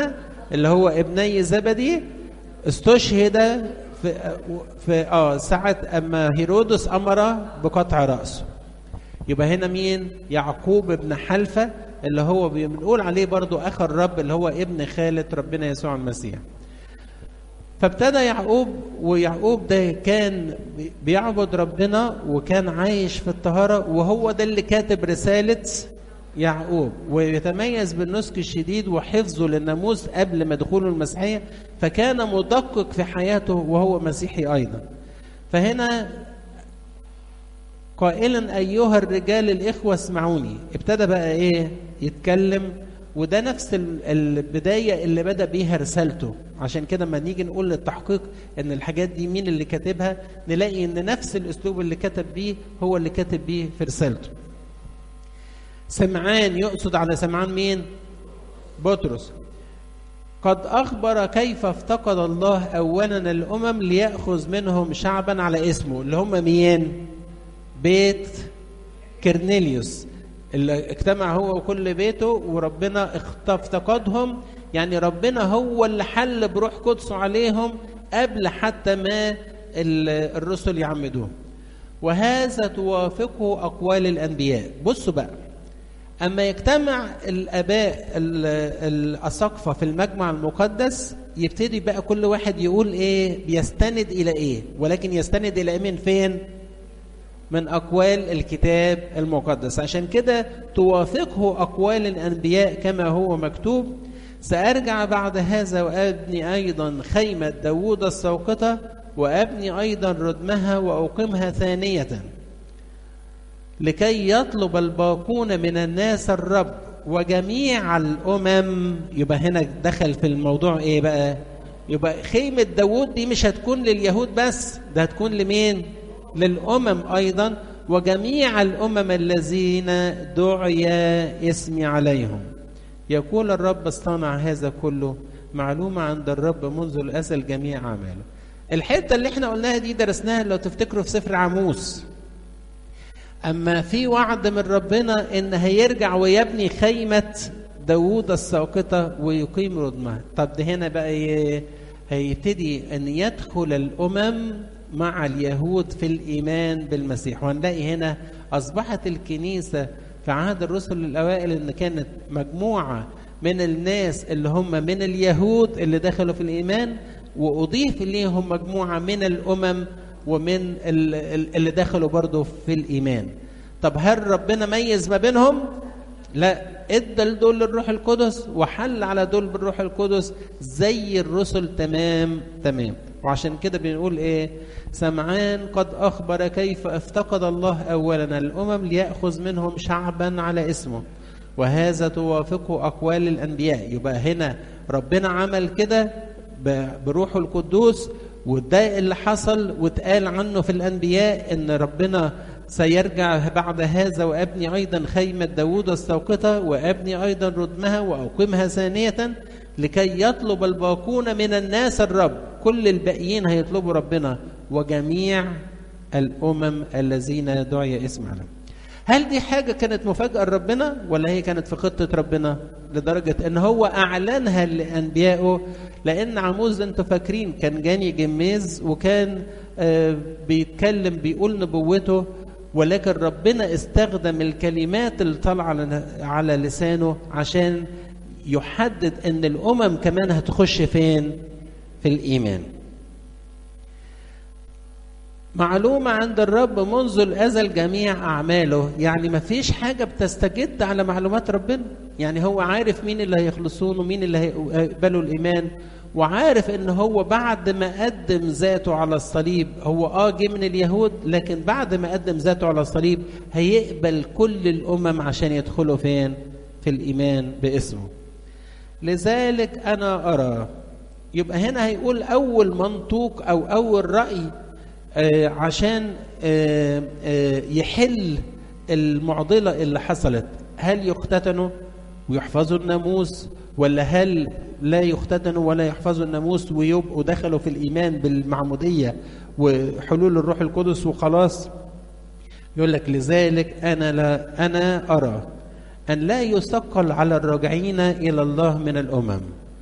اللي هو ابني زبدي استشهد في في اه ساعة اما هيرودس امر بقطع رأسه يبقى هنا مين يعقوب ابن حلفة اللي هو بنقول عليه برضو اخ الرب اللي هو ابن خالة ربنا يسوع المسيح فابتدى يعقوب ويعقوب ده كان بيعبد ربنا وكان عايش في الطهارة وهو ده اللي كاتب رسالة يعقوب ويتميز بالنسك الشديد وحفظه للناموس قبل ما دخوله المسيحية فكان مدقق في حياته وهو مسيحي أيضا فهنا قائلا أيها الرجال الإخوة اسمعوني ابتدى بقى إيه يتكلم وده نفس البداية اللي بدأ بيها رسالته عشان كده لما نيجي نقول للتحقيق ان الحاجات دي مين اللي كاتبها نلاقي ان نفس الاسلوب اللي كتب بيه هو اللي كاتب بيه في رسالته سمعان يقصد على سمعان مين بطرس قد أخبر كيف افتقد الله أولا الأمم ليأخذ منهم شعبا على اسمه اللي هم مين بيت كرنيليوس اللي اجتمع هو وكل بيته وربنا افتقدهم يعني ربنا هو اللي حل بروح قدسه عليهم قبل حتى ما الرسل يعمدوهم وهذا توافقه أقوال الأنبياء بصوا بقى أما يجتمع الآباء الأساقفة في المجمع المقدس يبتدي بقى كل واحد يقول إيه بيستند إلى إيه ولكن يستند إلى إيه من فين من أقوال الكتاب المقدس عشان كده توافقه أقوال الأنبياء كما هو مكتوب سأرجع بعد هذا وأبني أيضا خيمة داوود السوقطة وأبني أيضا ردمها وأقيمها ثانية لكي يطلب الباقون من الناس الرب وجميع الأمم يبقى هنا دخل في الموضوع إيه بقى يبقى خيمة داوود دي مش هتكون لليهود بس ده هتكون لمين للأمم أيضا وجميع الأمم الذين دعي اسمي عليهم يقول الرب اصطنع هذا كله معلومة عند الرب منذ الأزل جميع أعماله الحتة اللي احنا قلناها دي درسناها لو تفتكروا في سفر عموس أما في وعد من ربنا إن هيرجع ويبني خيمة داوود الساقطة ويقيم ردمها طب ده هنا بقى هيبتدي أن يدخل الأمم مع اليهود في الإيمان بالمسيح وهنلاقي هنا أصبحت الكنيسة في عهد الرسل الأوائل إن كانت مجموعة من الناس اللي هم من اليهود اللي دخلوا في الإيمان وأضيف إليهم مجموعة من الأمم ومن اللي دخلوا برضه في الإيمان طب هل ربنا ميز ما بينهم؟ لا ادى لدول الروح القدس وحل على دول بالروح القدس زي الرسل تمام تمام وعشان كده بنقول ايه سمعان قد اخبر كيف افتقد الله اولا الامم لياخذ منهم شعبا على اسمه وهذا توافقه اقوال الانبياء يبقى هنا ربنا عمل كده بروحه القدوس وده اللي حصل واتقال عنه في الانبياء ان ربنا سيرجع بعد هذا وابني ايضا خيمه داوود الساقطه وابني ايضا ردمها واقيمها ثانيه لكي يطلب الباقون من الناس الرب كل الباقيين هيطلبوا ربنا وجميع الامم الذين دعي اسم عليهم هل دي حاجه كانت مفاجاه لربنا ولا هي كانت في خطه ربنا لدرجه ان هو اعلنها لانبيائه لان عموز انتوا فاكرين كان جاني جميز وكان آه بيتكلم بيقول نبوته ولكن ربنا استخدم الكلمات اللي طالعه على لسانه عشان يحدد ان الامم كمان هتخش فين في الايمان معلومة عند الرب منذ الأزل جميع أعماله يعني ما فيش حاجة بتستجد على معلومات ربنا يعني هو عارف مين اللي هيخلصون ومين اللي هيقبلوا الإيمان وعارف ان هو بعد ما قدم ذاته على الصليب هو اه جه من اليهود لكن بعد ما قدم ذاته على الصليب هيقبل كل الامم عشان يدخلوا فين في الايمان باسمه لذلك انا ارى يبقى هنا هيقول اول منطوق او اول راي آه عشان آه آه يحل المعضله اللي حصلت هل يختتنوا ويحفظوا الناموس ولا هل لا يختتنوا ولا يحفظوا الناموس ويبقوا دخلوا في الإيمان بالمعمودية وحلول الروح القدس وخلاص يقول لك لذلك أنا لا أنا أرى أن لا يثقل على الراجعين إلى الله من الأمم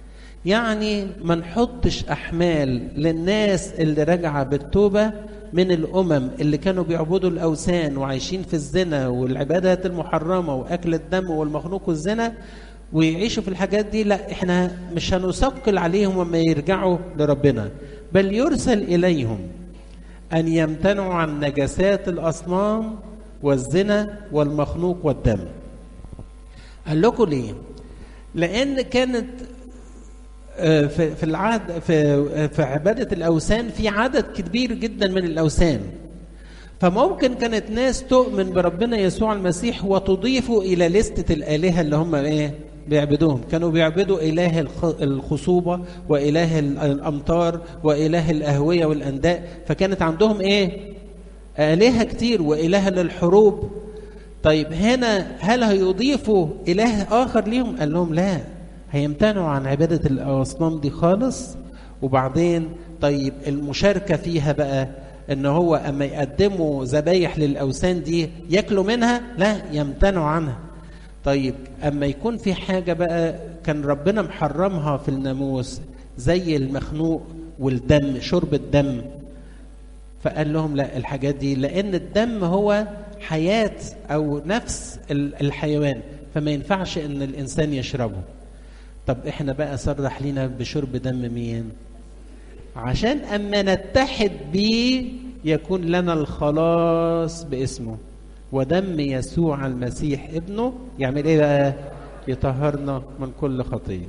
يعني ما نحطش احمال للناس اللي راجعه بالتوبه من الامم اللي كانوا بيعبدوا الاوثان وعايشين في الزنا والعبادات المحرمه واكل الدم والمخنوق والزنا ويعيشوا في الحاجات دي لا احنا مش هنثقل عليهم لما يرجعوا لربنا بل يرسل اليهم ان يمتنعوا عن نجاسات الاصنام والزنا والمخنوق والدم قال لكم ليه لان كانت في في العهد في في عباده الاوثان في عدد كبير جدا من الاوثان فممكن كانت ناس تؤمن بربنا يسوع المسيح وتضيفه الى لستة الالهه اللي هم ايه بيعبدوهم كانوا بيعبدوا اله الخصوبه واله الامطار واله الاهويه والانداء فكانت عندهم ايه الهه كتير واله للحروب طيب هنا هل هيضيفوا اله اخر ليهم قال لهم لا هيمتنعوا عن عباده الاصنام دي خالص وبعدين طيب المشاركه فيها بقى ان هو اما يقدموا ذبايح للاوثان دي ياكلوا منها لا يمتنعوا عنها طيب اما يكون في حاجه بقى كان ربنا محرمها في الناموس زي المخنوق والدم شرب الدم فقال لهم لا الحاجات دي لان الدم هو حياه او نفس الحيوان فما ينفعش ان الانسان يشربه طب احنا بقى صرح لنا بشرب دم مين عشان اما نتحد بيه يكون لنا الخلاص باسمه ودم يسوع المسيح ابنه يعمل ايه بقى يطهرنا من كل خطيه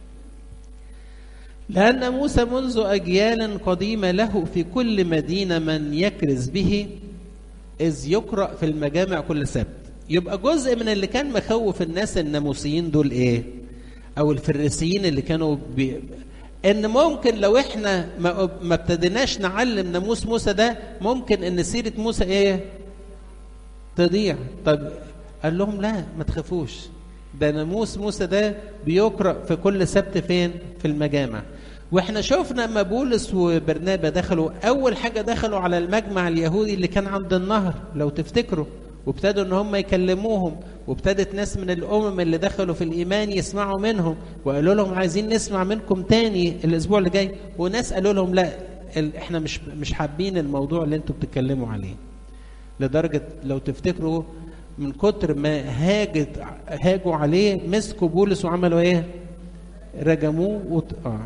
لأن موسى منذ أجيال قديمة له في كل مدينة من يكرز به إذ يقرأ في المجامع كل سبت يبقى جزء من اللي كان مخوف الناس الناموسيين دول إيه أو الفريسيين اللي كانوا بي... ان ممكن لو احنا ما, ما ابتديناش نعلم ناموس موسى ده ممكن ان سيره موسى ايه تضيع طب قال لهم لا ما تخافوش ده ناموس موسى ده بيقرا في كل سبت فين في المجامع واحنا شفنا اما بولس وبرنابا دخلوا اول حاجه دخلوا على المجمع اليهودي اللي كان عند النهر لو تفتكروا وابتدوا ان هم يكلموهم وابتدت ناس من الامم اللي دخلوا في الايمان يسمعوا منهم وقالوا لهم عايزين نسمع منكم تاني الاسبوع اللي جاي وناس قالوا لهم لا احنا مش مش حابين الموضوع اللي انتوا بتتكلموا عليه لدرجه لو تفتكروا من كتر ما هاجت هاجوا عليه مسكوا بولس وعملوا ايه رجموه وط... آه.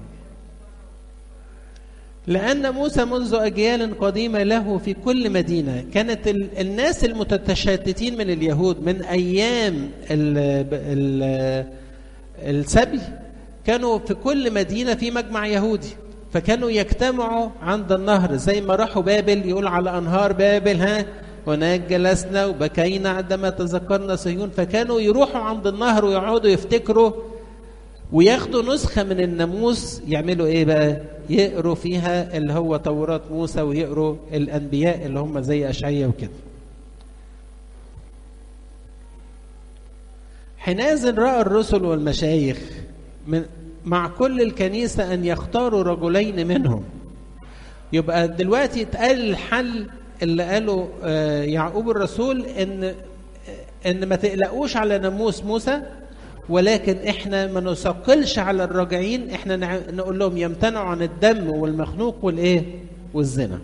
لأن موسى منذ أجيال قديمة له في كل مدينة كانت ال... الناس المتشتتين من اليهود من أيام ال... ال... السبي كانوا في كل مدينة في مجمع يهودي فكانوا يجتمعوا عند النهر زي ما راحوا بابل يقول على أنهار بابل ها هناك جلسنا وبكينا عندما تذكرنا صهيون فكانوا يروحوا عند النهر ويقعدوا يفتكروا وياخدوا نسخة من الناموس يعملوا ايه بقى يقروا فيها اللي هو توراة موسى ويقروا الأنبياء اللي هم زي أشعية وكده حينئذ رأى الرسل والمشايخ من مع كل الكنيسة أن يختاروا رجلين منهم يبقى دلوقتي اتقال الحل اللي قاله يعقوب الرسول ان ان ما تقلقوش على ناموس موسى ولكن احنا ما نثقلش على الراجعين احنا نقول لهم يمتنعوا عن الدم والمخنوق والايه والزنا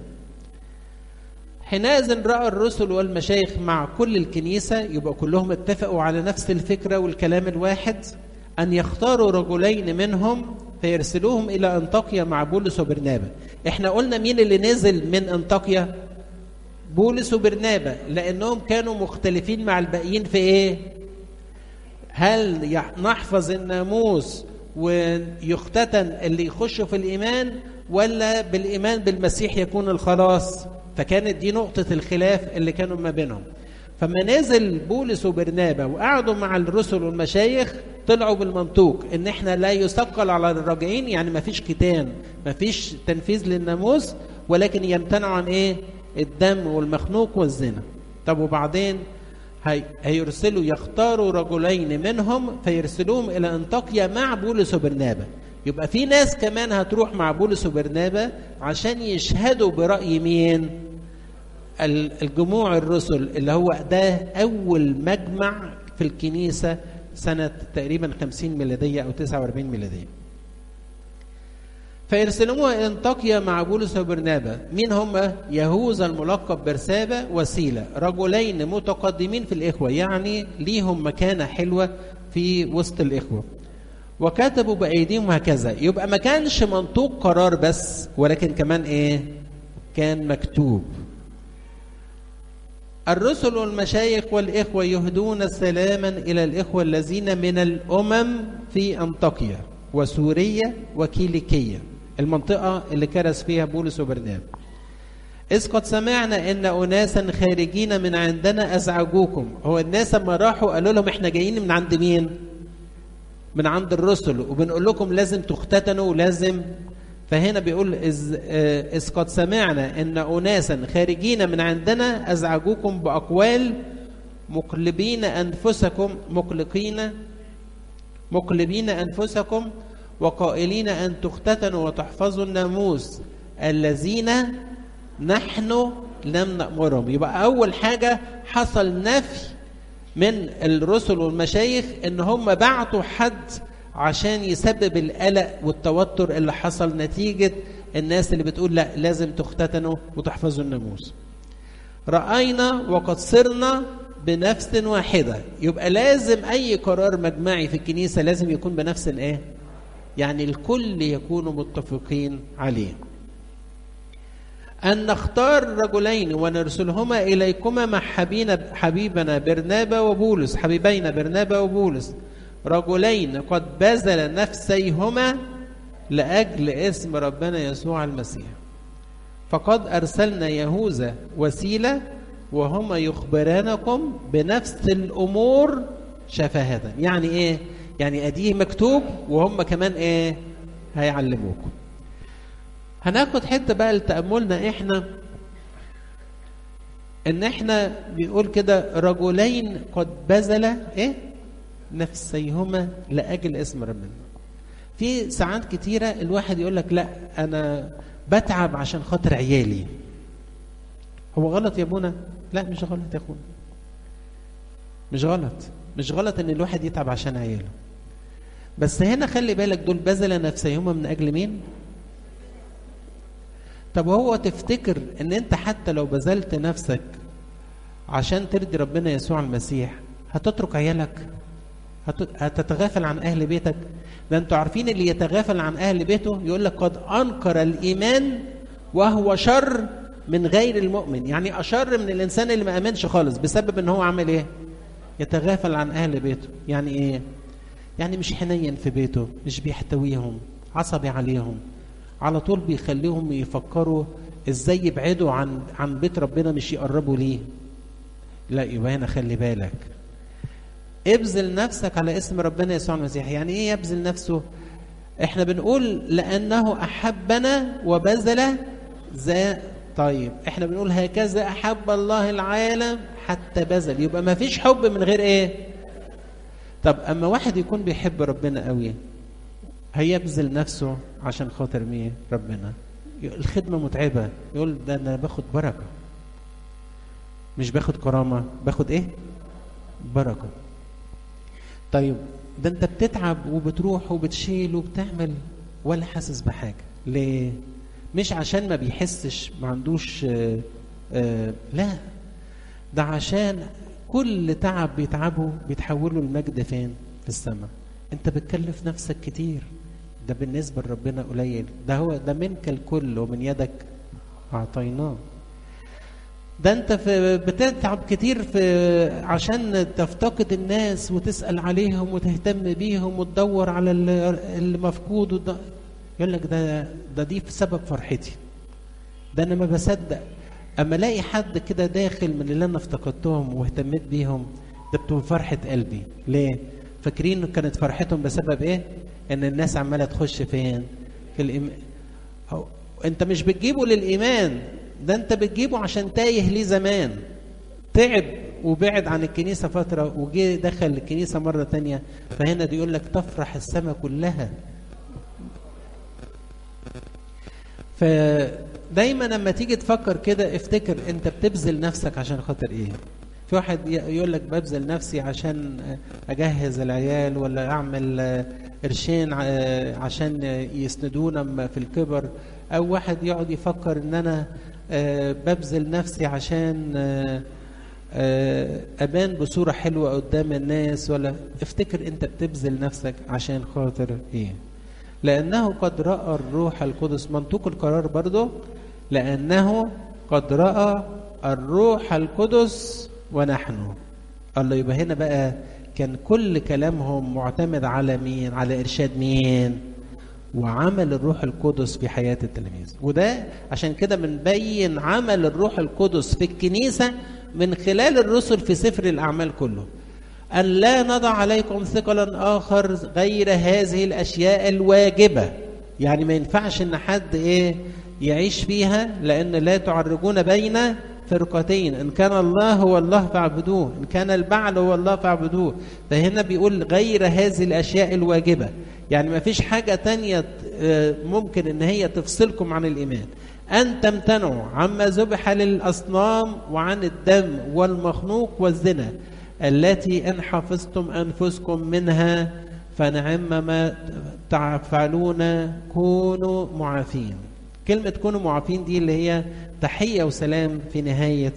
حينئذ راى الرسل والمشايخ مع كل الكنيسه يبقى كلهم اتفقوا على نفس الفكره والكلام الواحد ان يختاروا رجلين منهم فيرسلوهم الى انطاكيا مع بولس وبرنابا احنا قلنا مين اللي نزل من انطاكيا بولس وبرنابا لانهم كانوا مختلفين مع الباقيين في ايه هل نحفظ الناموس ويختتن اللي يخشوا في الايمان ولا بالايمان بالمسيح يكون الخلاص فكانت دي نقطه الخلاف اللي كانوا ما بينهم فما نزل بولس وبرنابا وقعدوا مع الرسل والمشايخ طلعوا بالمنطوق ان احنا لا يثقل على الراجعين يعني ما فيش ختان ما فيش تنفيذ للناموس ولكن يمتنعوا عن ايه الدم والمخنوق والزنا طب وبعدين هي هيرسلوا يختاروا رجلين منهم فيرسلوهم الى انطاكيا مع بولس وبرنابا يبقى في ناس كمان هتروح مع بولس وبرنابا عشان يشهدوا برأي مين الجموع الرسل اللي هو ده أول مجمع في الكنيسة سنة تقريبا 50 ميلادية أو 49 ميلادية فيرسلوه الى انطاكيا مع بولس وبرنابا مين هم يهوذا الملقب برسابه وسيله رجلين متقدمين في الاخوه يعني ليهم مكانه حلوه في وسط الاخوه وكتبوا بايديهم هكذا يبقى ما كانش منطوق قرار بس ولكن كمان ايه كان مكتوب الرسل والمشايخ والإخوة يهدون سلاما إلى الإخوة الذين من الأمم في أنطاكيا وسوريا وكيليكية المنطقة اللي كرس فيها بولس وبرناب إذ قد سمعنا إن أناسا خارجين من عندنا أزعجوكم هو الناس لما راحوا قالوا لهم إحنا جايين من عند مين من عند الرسل وبنقول لكم لازم تختتنوا ولازم فهنا بيقول إذ, إذ قد سمعنا إن أناسا خارجين من عندنا أزعجوكم بأقوال مقلبين أنفسكم مقلقين مقلبين أنفسكم وقائلين أن تختتنوا وتحفظوا الناموس الذين نحن لم نأمرهم يبقى أول حاجة حصل نفي من الرسل والمشايخ إن هم بعتوا حد عشان يسبب القلق والتوتر اللي حصل نتيجة الناس اللي بتقول لا لازم تختتنوا وتحفظوا الناموس رأينا وقد صرنا بنفس واحدة يبقى لازم أي قرار مجمعي في الكنيسة لازم يكون بنفس الإيه؟ يعني الكل يكونوا متفقين عليه أن نختار رجلين ونرسلهما إليكما مع حبينا حبيبنا برنابا وبولس حبيبينا برنابا وبولس رجلين قد بذل نفسيهما لأجل اسم ربنا يسوع المسيح فقد أرسلنا يهوذا وسيلة وهما يخبرانكم بنفس الأمور شفاهة يعني إيه؟ يعني أديه مكتوب وهم كمان إيه؟ هيعلموكم هناخد حتة بقى لتأملنا إحنا إن إحنا بيقول كده رجلين قد بذل إيه؟ نفسيهما لأجل اسم ربنا في ساعات كتيرة الواحد يقول لك لا أنا بتعب عشان خاطر عيالي هو غلط يا ابونا لا مش غلط يا اخونا مش غلط مش غلط ان الواحد يتعب عشان عياله بس هنا خلي بالك دول بذل نفسيهما من اجل مين طب وهو تفتكر ان انت حتى لو بذلت نفسك عشان ترضي ربنا يسوع المسيح هتترك عيالك هتتغافل عن اهل بيتك ده انتوا عارفين اللي يتغافل عن اهل بيته يقول لك قد انكر الايمان وهو شر من غير المؤمن يعني اشر من الانسان اللي ما امنش خالص بسبب ان هو عمل ايه يتغافل عن اهل بيته يعني ايه يعني مش حنين في بيته مش بيحتويهم عصبي عليهم على طول بيخليهم يفكروا ازاي يبعدوا عن عن بيت ربنا مش يقربوا ليه لا يبقى هنا خلي بالك ابذل نفسك على اسم ربنا يسوع المسيح يعني ايه يبذل نفسه احنا بنقول لانه احبنا وبذل ذا طيب احنا بنقول هكذا احب الله العالم حتى بذل يبقى ما فيش حب من غير ايه طب اما واحد يكون بيحب ربنا قوي هيبذل نفسه عشان خاطر مين ربنا الخدمه متعبه يقول ده انا باخد بركه مش باخد كرامه باخد ايه بركه طيب ده انت بتتعب وبتروح وبتشيل وبتعمل ولا حاسس بحاجه ليه مش عشان ما بيحسش ما عندوش آآ آآ لا ده عشان كل تعب بيتعبه بيتحوله المجد فين في السماء انت بتكلف نفسك كتير ده بالنسبة لربنا قليل ده هو ده منك الكل ومن يدك أعطيناه ده انت في بتتعب كتير في عشان تفتقد الناس وتسأل عليهم وتهتم بيهم وتدور على اللي مفقود وده يقول لك ده ده دي في سبب فرحتي ده انا ما بصدق اما الاقي حد كده داخل من اللي انا افتقدتهم واهتميت بيهم ده بتبقى فرحه قلبي ليه فاكرين كانت فرحتهم بسبب ايه ان الناس عماله تخش فين في الايمان انت مش بتجيبه للايمان ده انت بتجيبه عشان تايه ليه زمان تعب وبعد عن الكنيسه فتره وجي دخل الكنيسه مره تانية فهنا دي يقول لك تفرح السماء كلها فدايما لما تيجي تفكر كده افتكر انت بتبذل نفسك عشان خاطر ايه في واحد يقول لك ببذل نفسي عشان اجهز العيال ولا اعمل قرشين عشان يسندونا في الكبر او واحد يقعد يفكر ان انا ببذل نفسي عشان ابان بصوره حلوه قدام الناس ولا افتكر انت بتبذل نفسك عشان خاطر ايه لانه قد راى الروح القدس منطوق القرار برضه لانه قد راى الروح القدس ونحن الله يبقى هنا بقى كان كل كلامهم معتمد على مين على ارشاد مين وعمل الروح القدس في حياة التلاميذ وده عشان كده بنبين عمل الروح القدس في الكنيسة من خلال الرسل في سفر الأعمال كله أن لا نضع عليكم ثقلا آخر غير هذه الأشياء الواجبة يعني ما ينفعش إن حد إيه يعيش فيها لأن لا تعرجون بين فرقتين إن كان الله هو الله فاعبدوه إن كان البعل هو الله فاعبدوه فهنا بيقول غير هذه الأشياء الواجبة يعني ما فيش حاجة تانية ممكن إن هي تفصلكم عن الإيمان أن تمتنعوا عما ذبح للأصنام وعن الدم والمخنوق والزنا التي إن حفظتم أنفسكم منها فنعم ما تفعلون كونوا معافين كلمة كونوا معافين دي اللي هي تحية وسلام في نهاية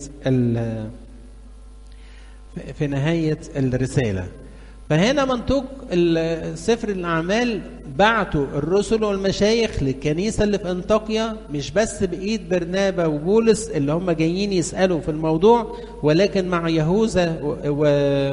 في نهاية الرسالة فهنا منطوق سفر الأعمال بعتوا الرسل والمشايخ للكنيسة اللي في أنطاكيا مش بس بإيد برنابا وبولس اللي هم جايين يسألوا في الموضوع ولكن مع يهوذا و...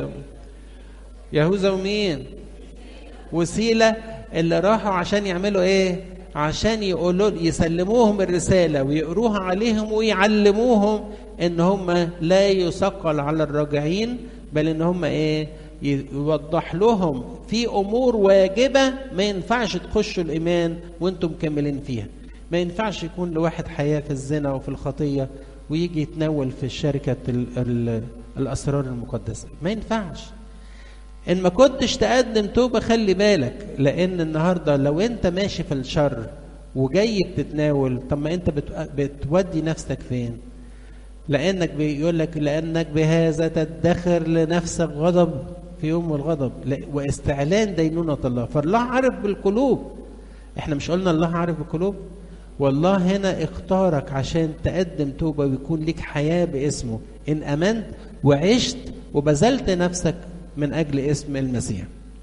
يهوذا ومين؟ وسيلة اللي راحوا عشان يعملوا إيه؟ عشان يقولوا يسلموهم الرسالة ويقروها عليهم ويعلموهم إن هم لا يثقل على الراجعين بل إن هم إيه؟ يوضح لهم في امور واجبه ما ينفعش تخشوا الايمان وانتم مكملين فيها ما ينفعش يكون لواحد حياه في الزنا وفي الخطيه ويجي يتناول في شركه ال ال الاسرار المقدسه ما ينفعش ان ما كنتش تقدم توبه خلي بالك لان النهارده لو انت ماشي في الشر وجاي بتتناول طب ما انت بتودي نفسك فين لانك بيقول لك لانك بهذا تدخر لنفسك غضب في يوم الغضب واستعلان دينونة الله فالله عارف بالقلوب احنا مش قلنا الله عارف بالقلوب والله هنا اختارك عشان تقدم توبة ويكون لك حياة باسمه إن أمنت وعشت وبذلت نفسك من أجل اسم المسيح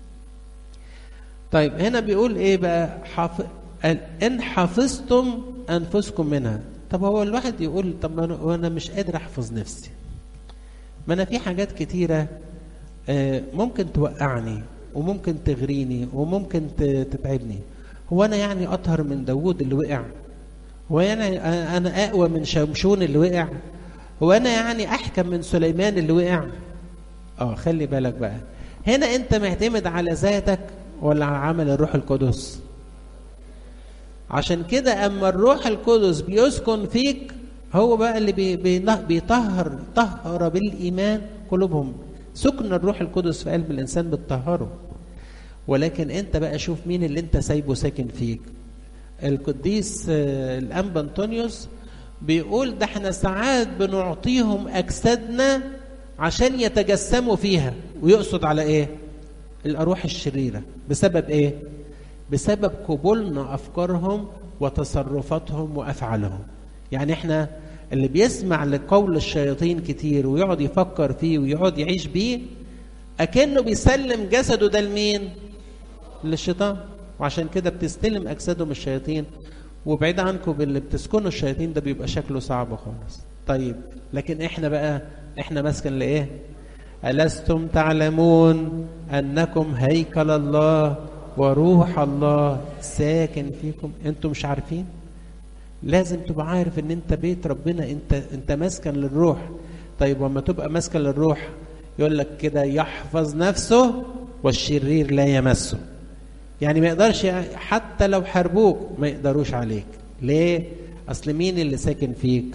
طيب هنا بيقول ايه بقى حف... ان حفظتم انفسكم منها طب هو الواحد يقول طب ما انا مش قادر احفظ نفسي ما انا في حاجات كتيره ممكن توقعني وممكن تغريني وممكن تتعبني هو انا يعني اطهر من داوود اللي وقع هو يعني انا اقوى من شمشون اللي وقع هو انا يعني احكم من سليمان اللي وقع اه خلي بالك بقى هنا انت معتمد على ذاتك ولا على عمل الروح القدس عشان كده اما الروح القدس بيسكن فيك هو بقى اللي بي بيطهر طهر بالايمان قلوبهم سكن الروح القدس في قلب الانسان بتطهره ولكن انت بقى شوف مين اللي انت سايبه ساكن فيك القديس الانبا انطونيوس بيقول ده احنا ساعات بنعطيهم اجسادنا عشان يتجسموا فيها ويقصد على ايه الارواح الشريره بسبب ايه بسبب قبولنا افكارهم وتصرفاتهم وافعالهم يعني احنا اللي بيسمع لقول الشياطين كتير ويقعد يفكر فيه ويقعد يعيش بيه اكنه بيسلم جسده ده لمين للشيطان وعشان كده بتستلم اجسادهم الشياطين وبعيد عنكم باللي بتسكنوا الشياطين ده بيبقى شكله صعب خالص طيب لكن احنا بقى احنا مسكن لايه ألستم تعلمون أنكم هيكل الله وروح الله ساكن فيكم انتم مش عارفين لازم تبقى عارف ان انت بيت ربنا انت انت مسكن للروح طيب وما تبقى مسكن للروح يقول لك كده يحفظ نفسه والشرير لا يمسه يعني ما يقدرش حتى لو حاربوك ما يقدروش عليك ليه اصل مين اللي ساكن فيك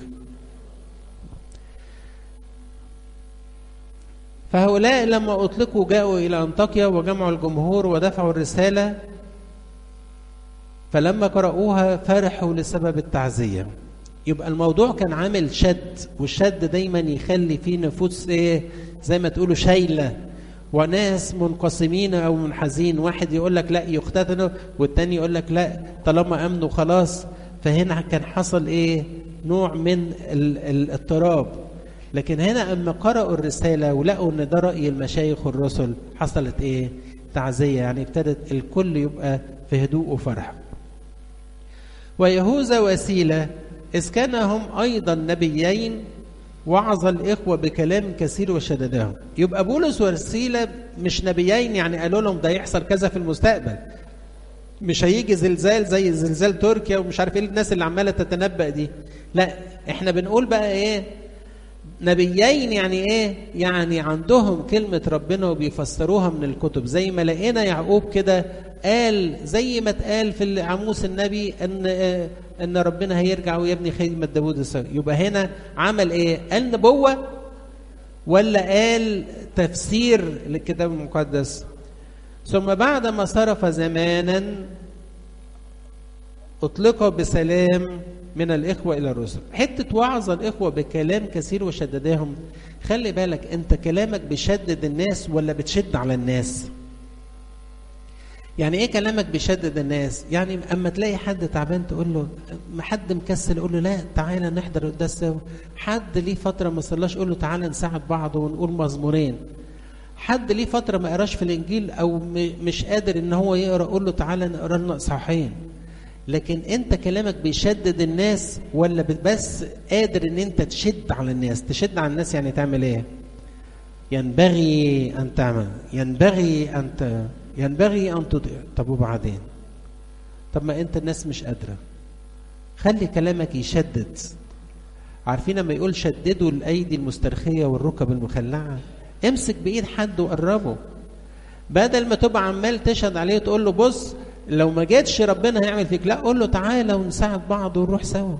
فهؤلاء لما اطلقوا جاءوا الى انطاكيا وجمعوا الجمهور ودفعوا الرساله فلما قرأوها فرحوا لسبب التعزية يبقى الموضوع كان عامل شد والشد دايما يخلي فيه نفوس ايه زي ما تقولوا شايله وناس منقسمين او منحازين واحد يقول لك لا يختتنوا والتاني يقول لك لا طالما امنوا خلاص فهنا كان حصل ايه نوع من الاضطراب لكن هنا اما قرأوا الرساله ولقوا ان ده راي المشايخ والرسل حصلت ايه تعزيه يعني ابتدت الكل يبقى في هدوء وفرح ويهوذا وسيله إذ كان هم أيضا نبيين وعظ الإخوة بكلام كثير وشددهم يبقى بولس وسيلة مش نبيين يعني قالوا لهم ده يحصل كذا في المستقبل مش هيجي زلزال زي زلزال تركيا ومش عارف ايه الناس اللي عماله تتنبأ دي لا احنا بنقول بقى ايه نبيين يعني ايه يعني عندهم كلمة ربنا وبيفسروها من الكتب زي ما لقينا يعقوب كده قال زي ما اتقال في عموس النبي ان ان ربنا هيرجع ويبني خيمة داوود الصغير يبقى هنا عمل ايه قال نبوة ولا قال تفسير للكتاب المقدس ثم بعد ما صرف زمانا اطلق بسلام من الإخوة إلى الرسل حتة وعظ الإخوة بكلام كثير وشددهم خلي بالك أنت كلامك بيشدد الناس ولا بتشد على الناس يعني ايه كلامك بيشدد الناس يعني اما تلاقي حد تعبان تقول له حد مكسل يقول له لا تعالى نحضر القداس سوا حد ليه فتره ما صلاش قول له تعالى نساعد بعض ونقول مزمورين حد ليه فتره ما قراش في الانجيل او مش قادر ان هو يقرا قول له تعالى نقرا لنا اصحاحين لكن انت كلامك بيشدد الناس ولا بس قادر ان انت تشد على الناس تشد على الناس يعني تعمل ايه ينبغي ان تعمل ينبغي ان ت... ينبغي ان تطيع طب وبعدين طب ما انت الناس مش قادره خلي كلامك يشدد عارفين لما يقول شددوا الايدي المسترخيه والركب المخلعه امسك بايد حد وقربه بدل ما تبقى عمال تشهد عليه وتقول له بص لو ما جيتش ربنا هيعمل فيك لا قول له تعالى ونساعد بعض ونروح سوا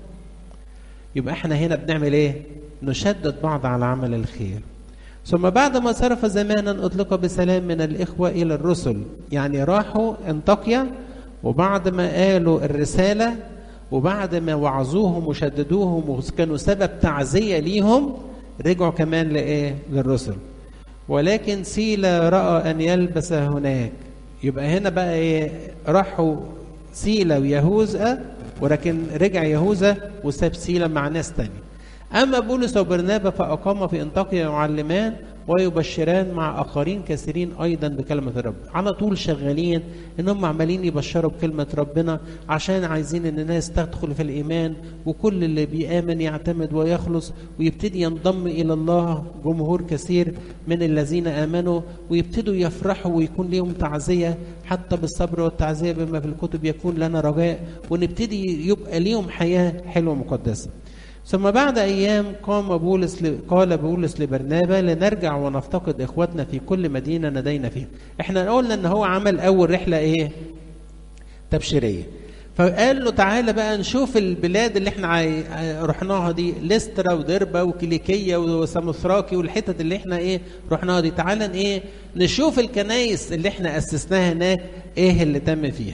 يبقى احنا هنا بنعمل ايه نشدد بعض على عمل الخير ثم بعد ما صرف زمانا اطلق بسلام من الاخوه الى الرسل يعني راحوا انطاكيا وبعد ما قالوا الرساله وبعد ما وعظوهم وشددوهم وكانوا سبب تعزيه ليهم رجعوا كمان لايه للرسل ولكن سيلا راى ان يلبس هناك يبقى هنا بقى ايه راحوا سيلا ويهوذا ولكن رجع يهوذا وساب سيلا مع ناس تانية أما بولس وبرنابا فأقام في أنطاكيا يعلمان ويبشران مع آخرين كثيرين أيضا بكلمة الرب على طول شغالين إنهم عمالين يبشروا بكلمة ربنا عشان عايزين إن الناس تدخل في الإيمان وكل اللي بيآمن يعتمد ويخلص ويبتدي ينضم إلى الله جمهور كثير من الذين آمنوا ويبتدوا يفرحوا ويكون لهم تعزية حتى بالصبر والتعزية بما في الكتب يكون لنا رجاء ونبتدي يبقى ليهم حياة حلوة مقدسة ثم بعد أيام قام بولس ل... قال بولس لبرنابا لنرجع ونفتقد إخوتنا في كل مدينة ندينا فيها إحنا قلنا إن هو عمل أول رحلة إيه تبشيرية فقال له تعالى بقى نشوف البلاد اللي احنا عاي... رحناها دي لسترا ودربة وكيليكية وساموثراكي والحتت اللي احنا ايه رحناها دي تعالى ايه نشوف الكنايس اللي احنا أسسناها هناك ايه اللي تم فيها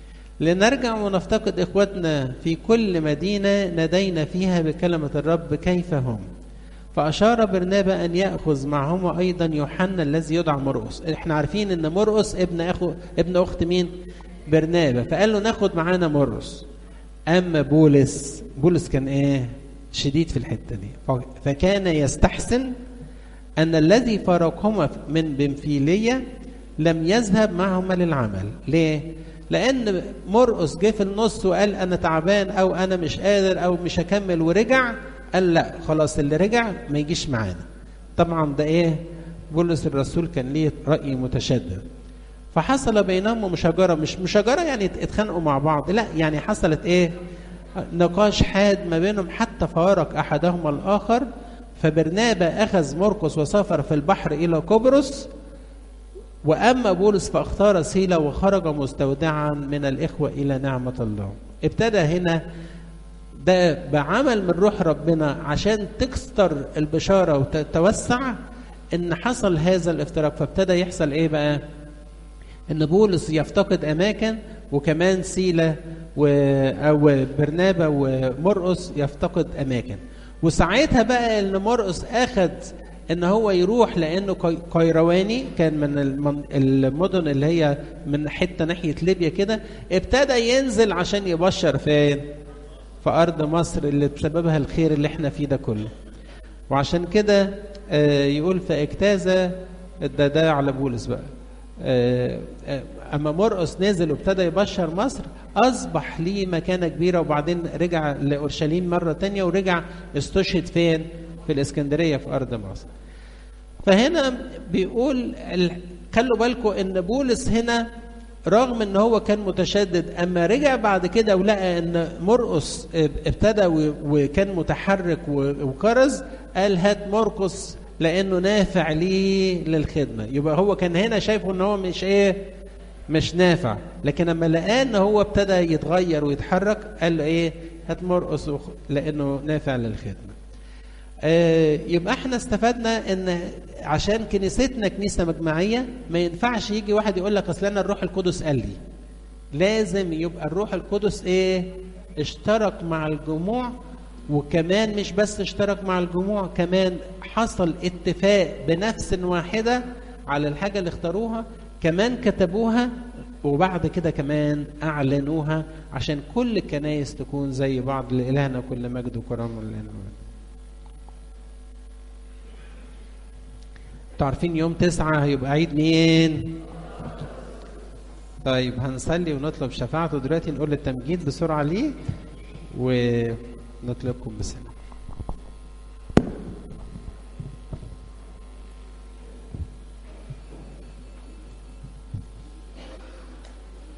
لنرجع ونفتقد إخوتنا في كل مدينة ندينا فيها بكلمة الرب كيف هم فأشار برنابا أن يأخذ معهما أيضا يوحنا الذي يدعى مرقس إحنا عارفين أن مرقس ابن أخو ابن أخت مين برنابا فقال له ناخد معانا مرقس أما بولس بولس كان إيه شديد في الحتة دي فكان يستحسن أن الذي فارقهما من بنفيلية لم يذهب معهما للعمل ليه؟ لان مرقس جه في النص وقال انا تعبان او انا مش قادر او مش هكمل ورجع قال لا خلاص اللي رجع ما يجيش معانا طبعا ده ايه بولس الرسول كان ليه راي متشدد فحصل بينهم مشاجره مش مشاجره يعني اتخانقوا مع بعض لا يعني حصلت ايه نقاش حاد ما بينهم حتى فارق احدهما الاخر فبرنابا اخذ مرقس وسافر في البحر الى قبرص وأما بولس فاختار سيلا وخرج مستودعا من الإخوة إلى نعمة الله ابتدى هنا ده بعمل من روح ربنا عشان تكسر البشارة وتتوسع إن حصل هذا الافتراق فابتدى يحصل إيه بقى إن بولس يفتقد أماكن وكمان سيلا و... او برنابا ومرقس يفتقد اماكن وساعتها بقى ان مرقس اخذ ان هو يروح لانه كي- كيرواني كان من المن- المدن اللي هي من حته ناحيه ليبيا كده ابتدى ينزل عشان يبشر فين في ارض مصر اللي بسببها الخير اللي احنا فيه ده كله وعشان كده آه، يقول فاجتاز ده ده على بولس بقى آه، آه، اما مرقس نزل وابتدى يبشر مصر اصبح ليه مكانه كبيره وبعدين رجع لاورشليم مره تانية ورجع استشهد فين في الاسكندريه في ارض مصر فهنا بيقول ال- خلوا بالكم ان بولس هنا رغم ان هو كان متشدد اما رجع بعد كده ولقى ان مرقس ابتدى و- وكان متحرك و- وكرز قال هات مرقس لانه نافع ليه للخدمه يبقى هو كان هنا شايفه ان هو مش ايه مش نافع لكن لما لقاه ان هو ابتدى يتغير ويتحرك قال له ايه هات مرقس وخ- لانه نافع للخدمه آه، يبقى احنا استفدنا ان عشان كنيستنا كنيسه مجمعيه ما ينفعش يجي واحد يقول لك اصل انا الروح القدس قال لي لازم يبقى الروح القدس ايه اشترك مع الجموع وكمان مش بس اشترك مع الجموع كمان حصل اتفاق بنفس واحده على الحاجه اللي اختاروها كمان كتبوها وبعد كده كمان اعلنوها عشان كل الكنايس تكون زي بعض لالهنا كل مجد وكرم لله انتوا عارفين يوم تسعة هيبقى عيد مين؟ طيب هنصلي ونطلب شفاعته دلوقتي نقول التمجيد بسرعة ليه ونطلبكم بسلام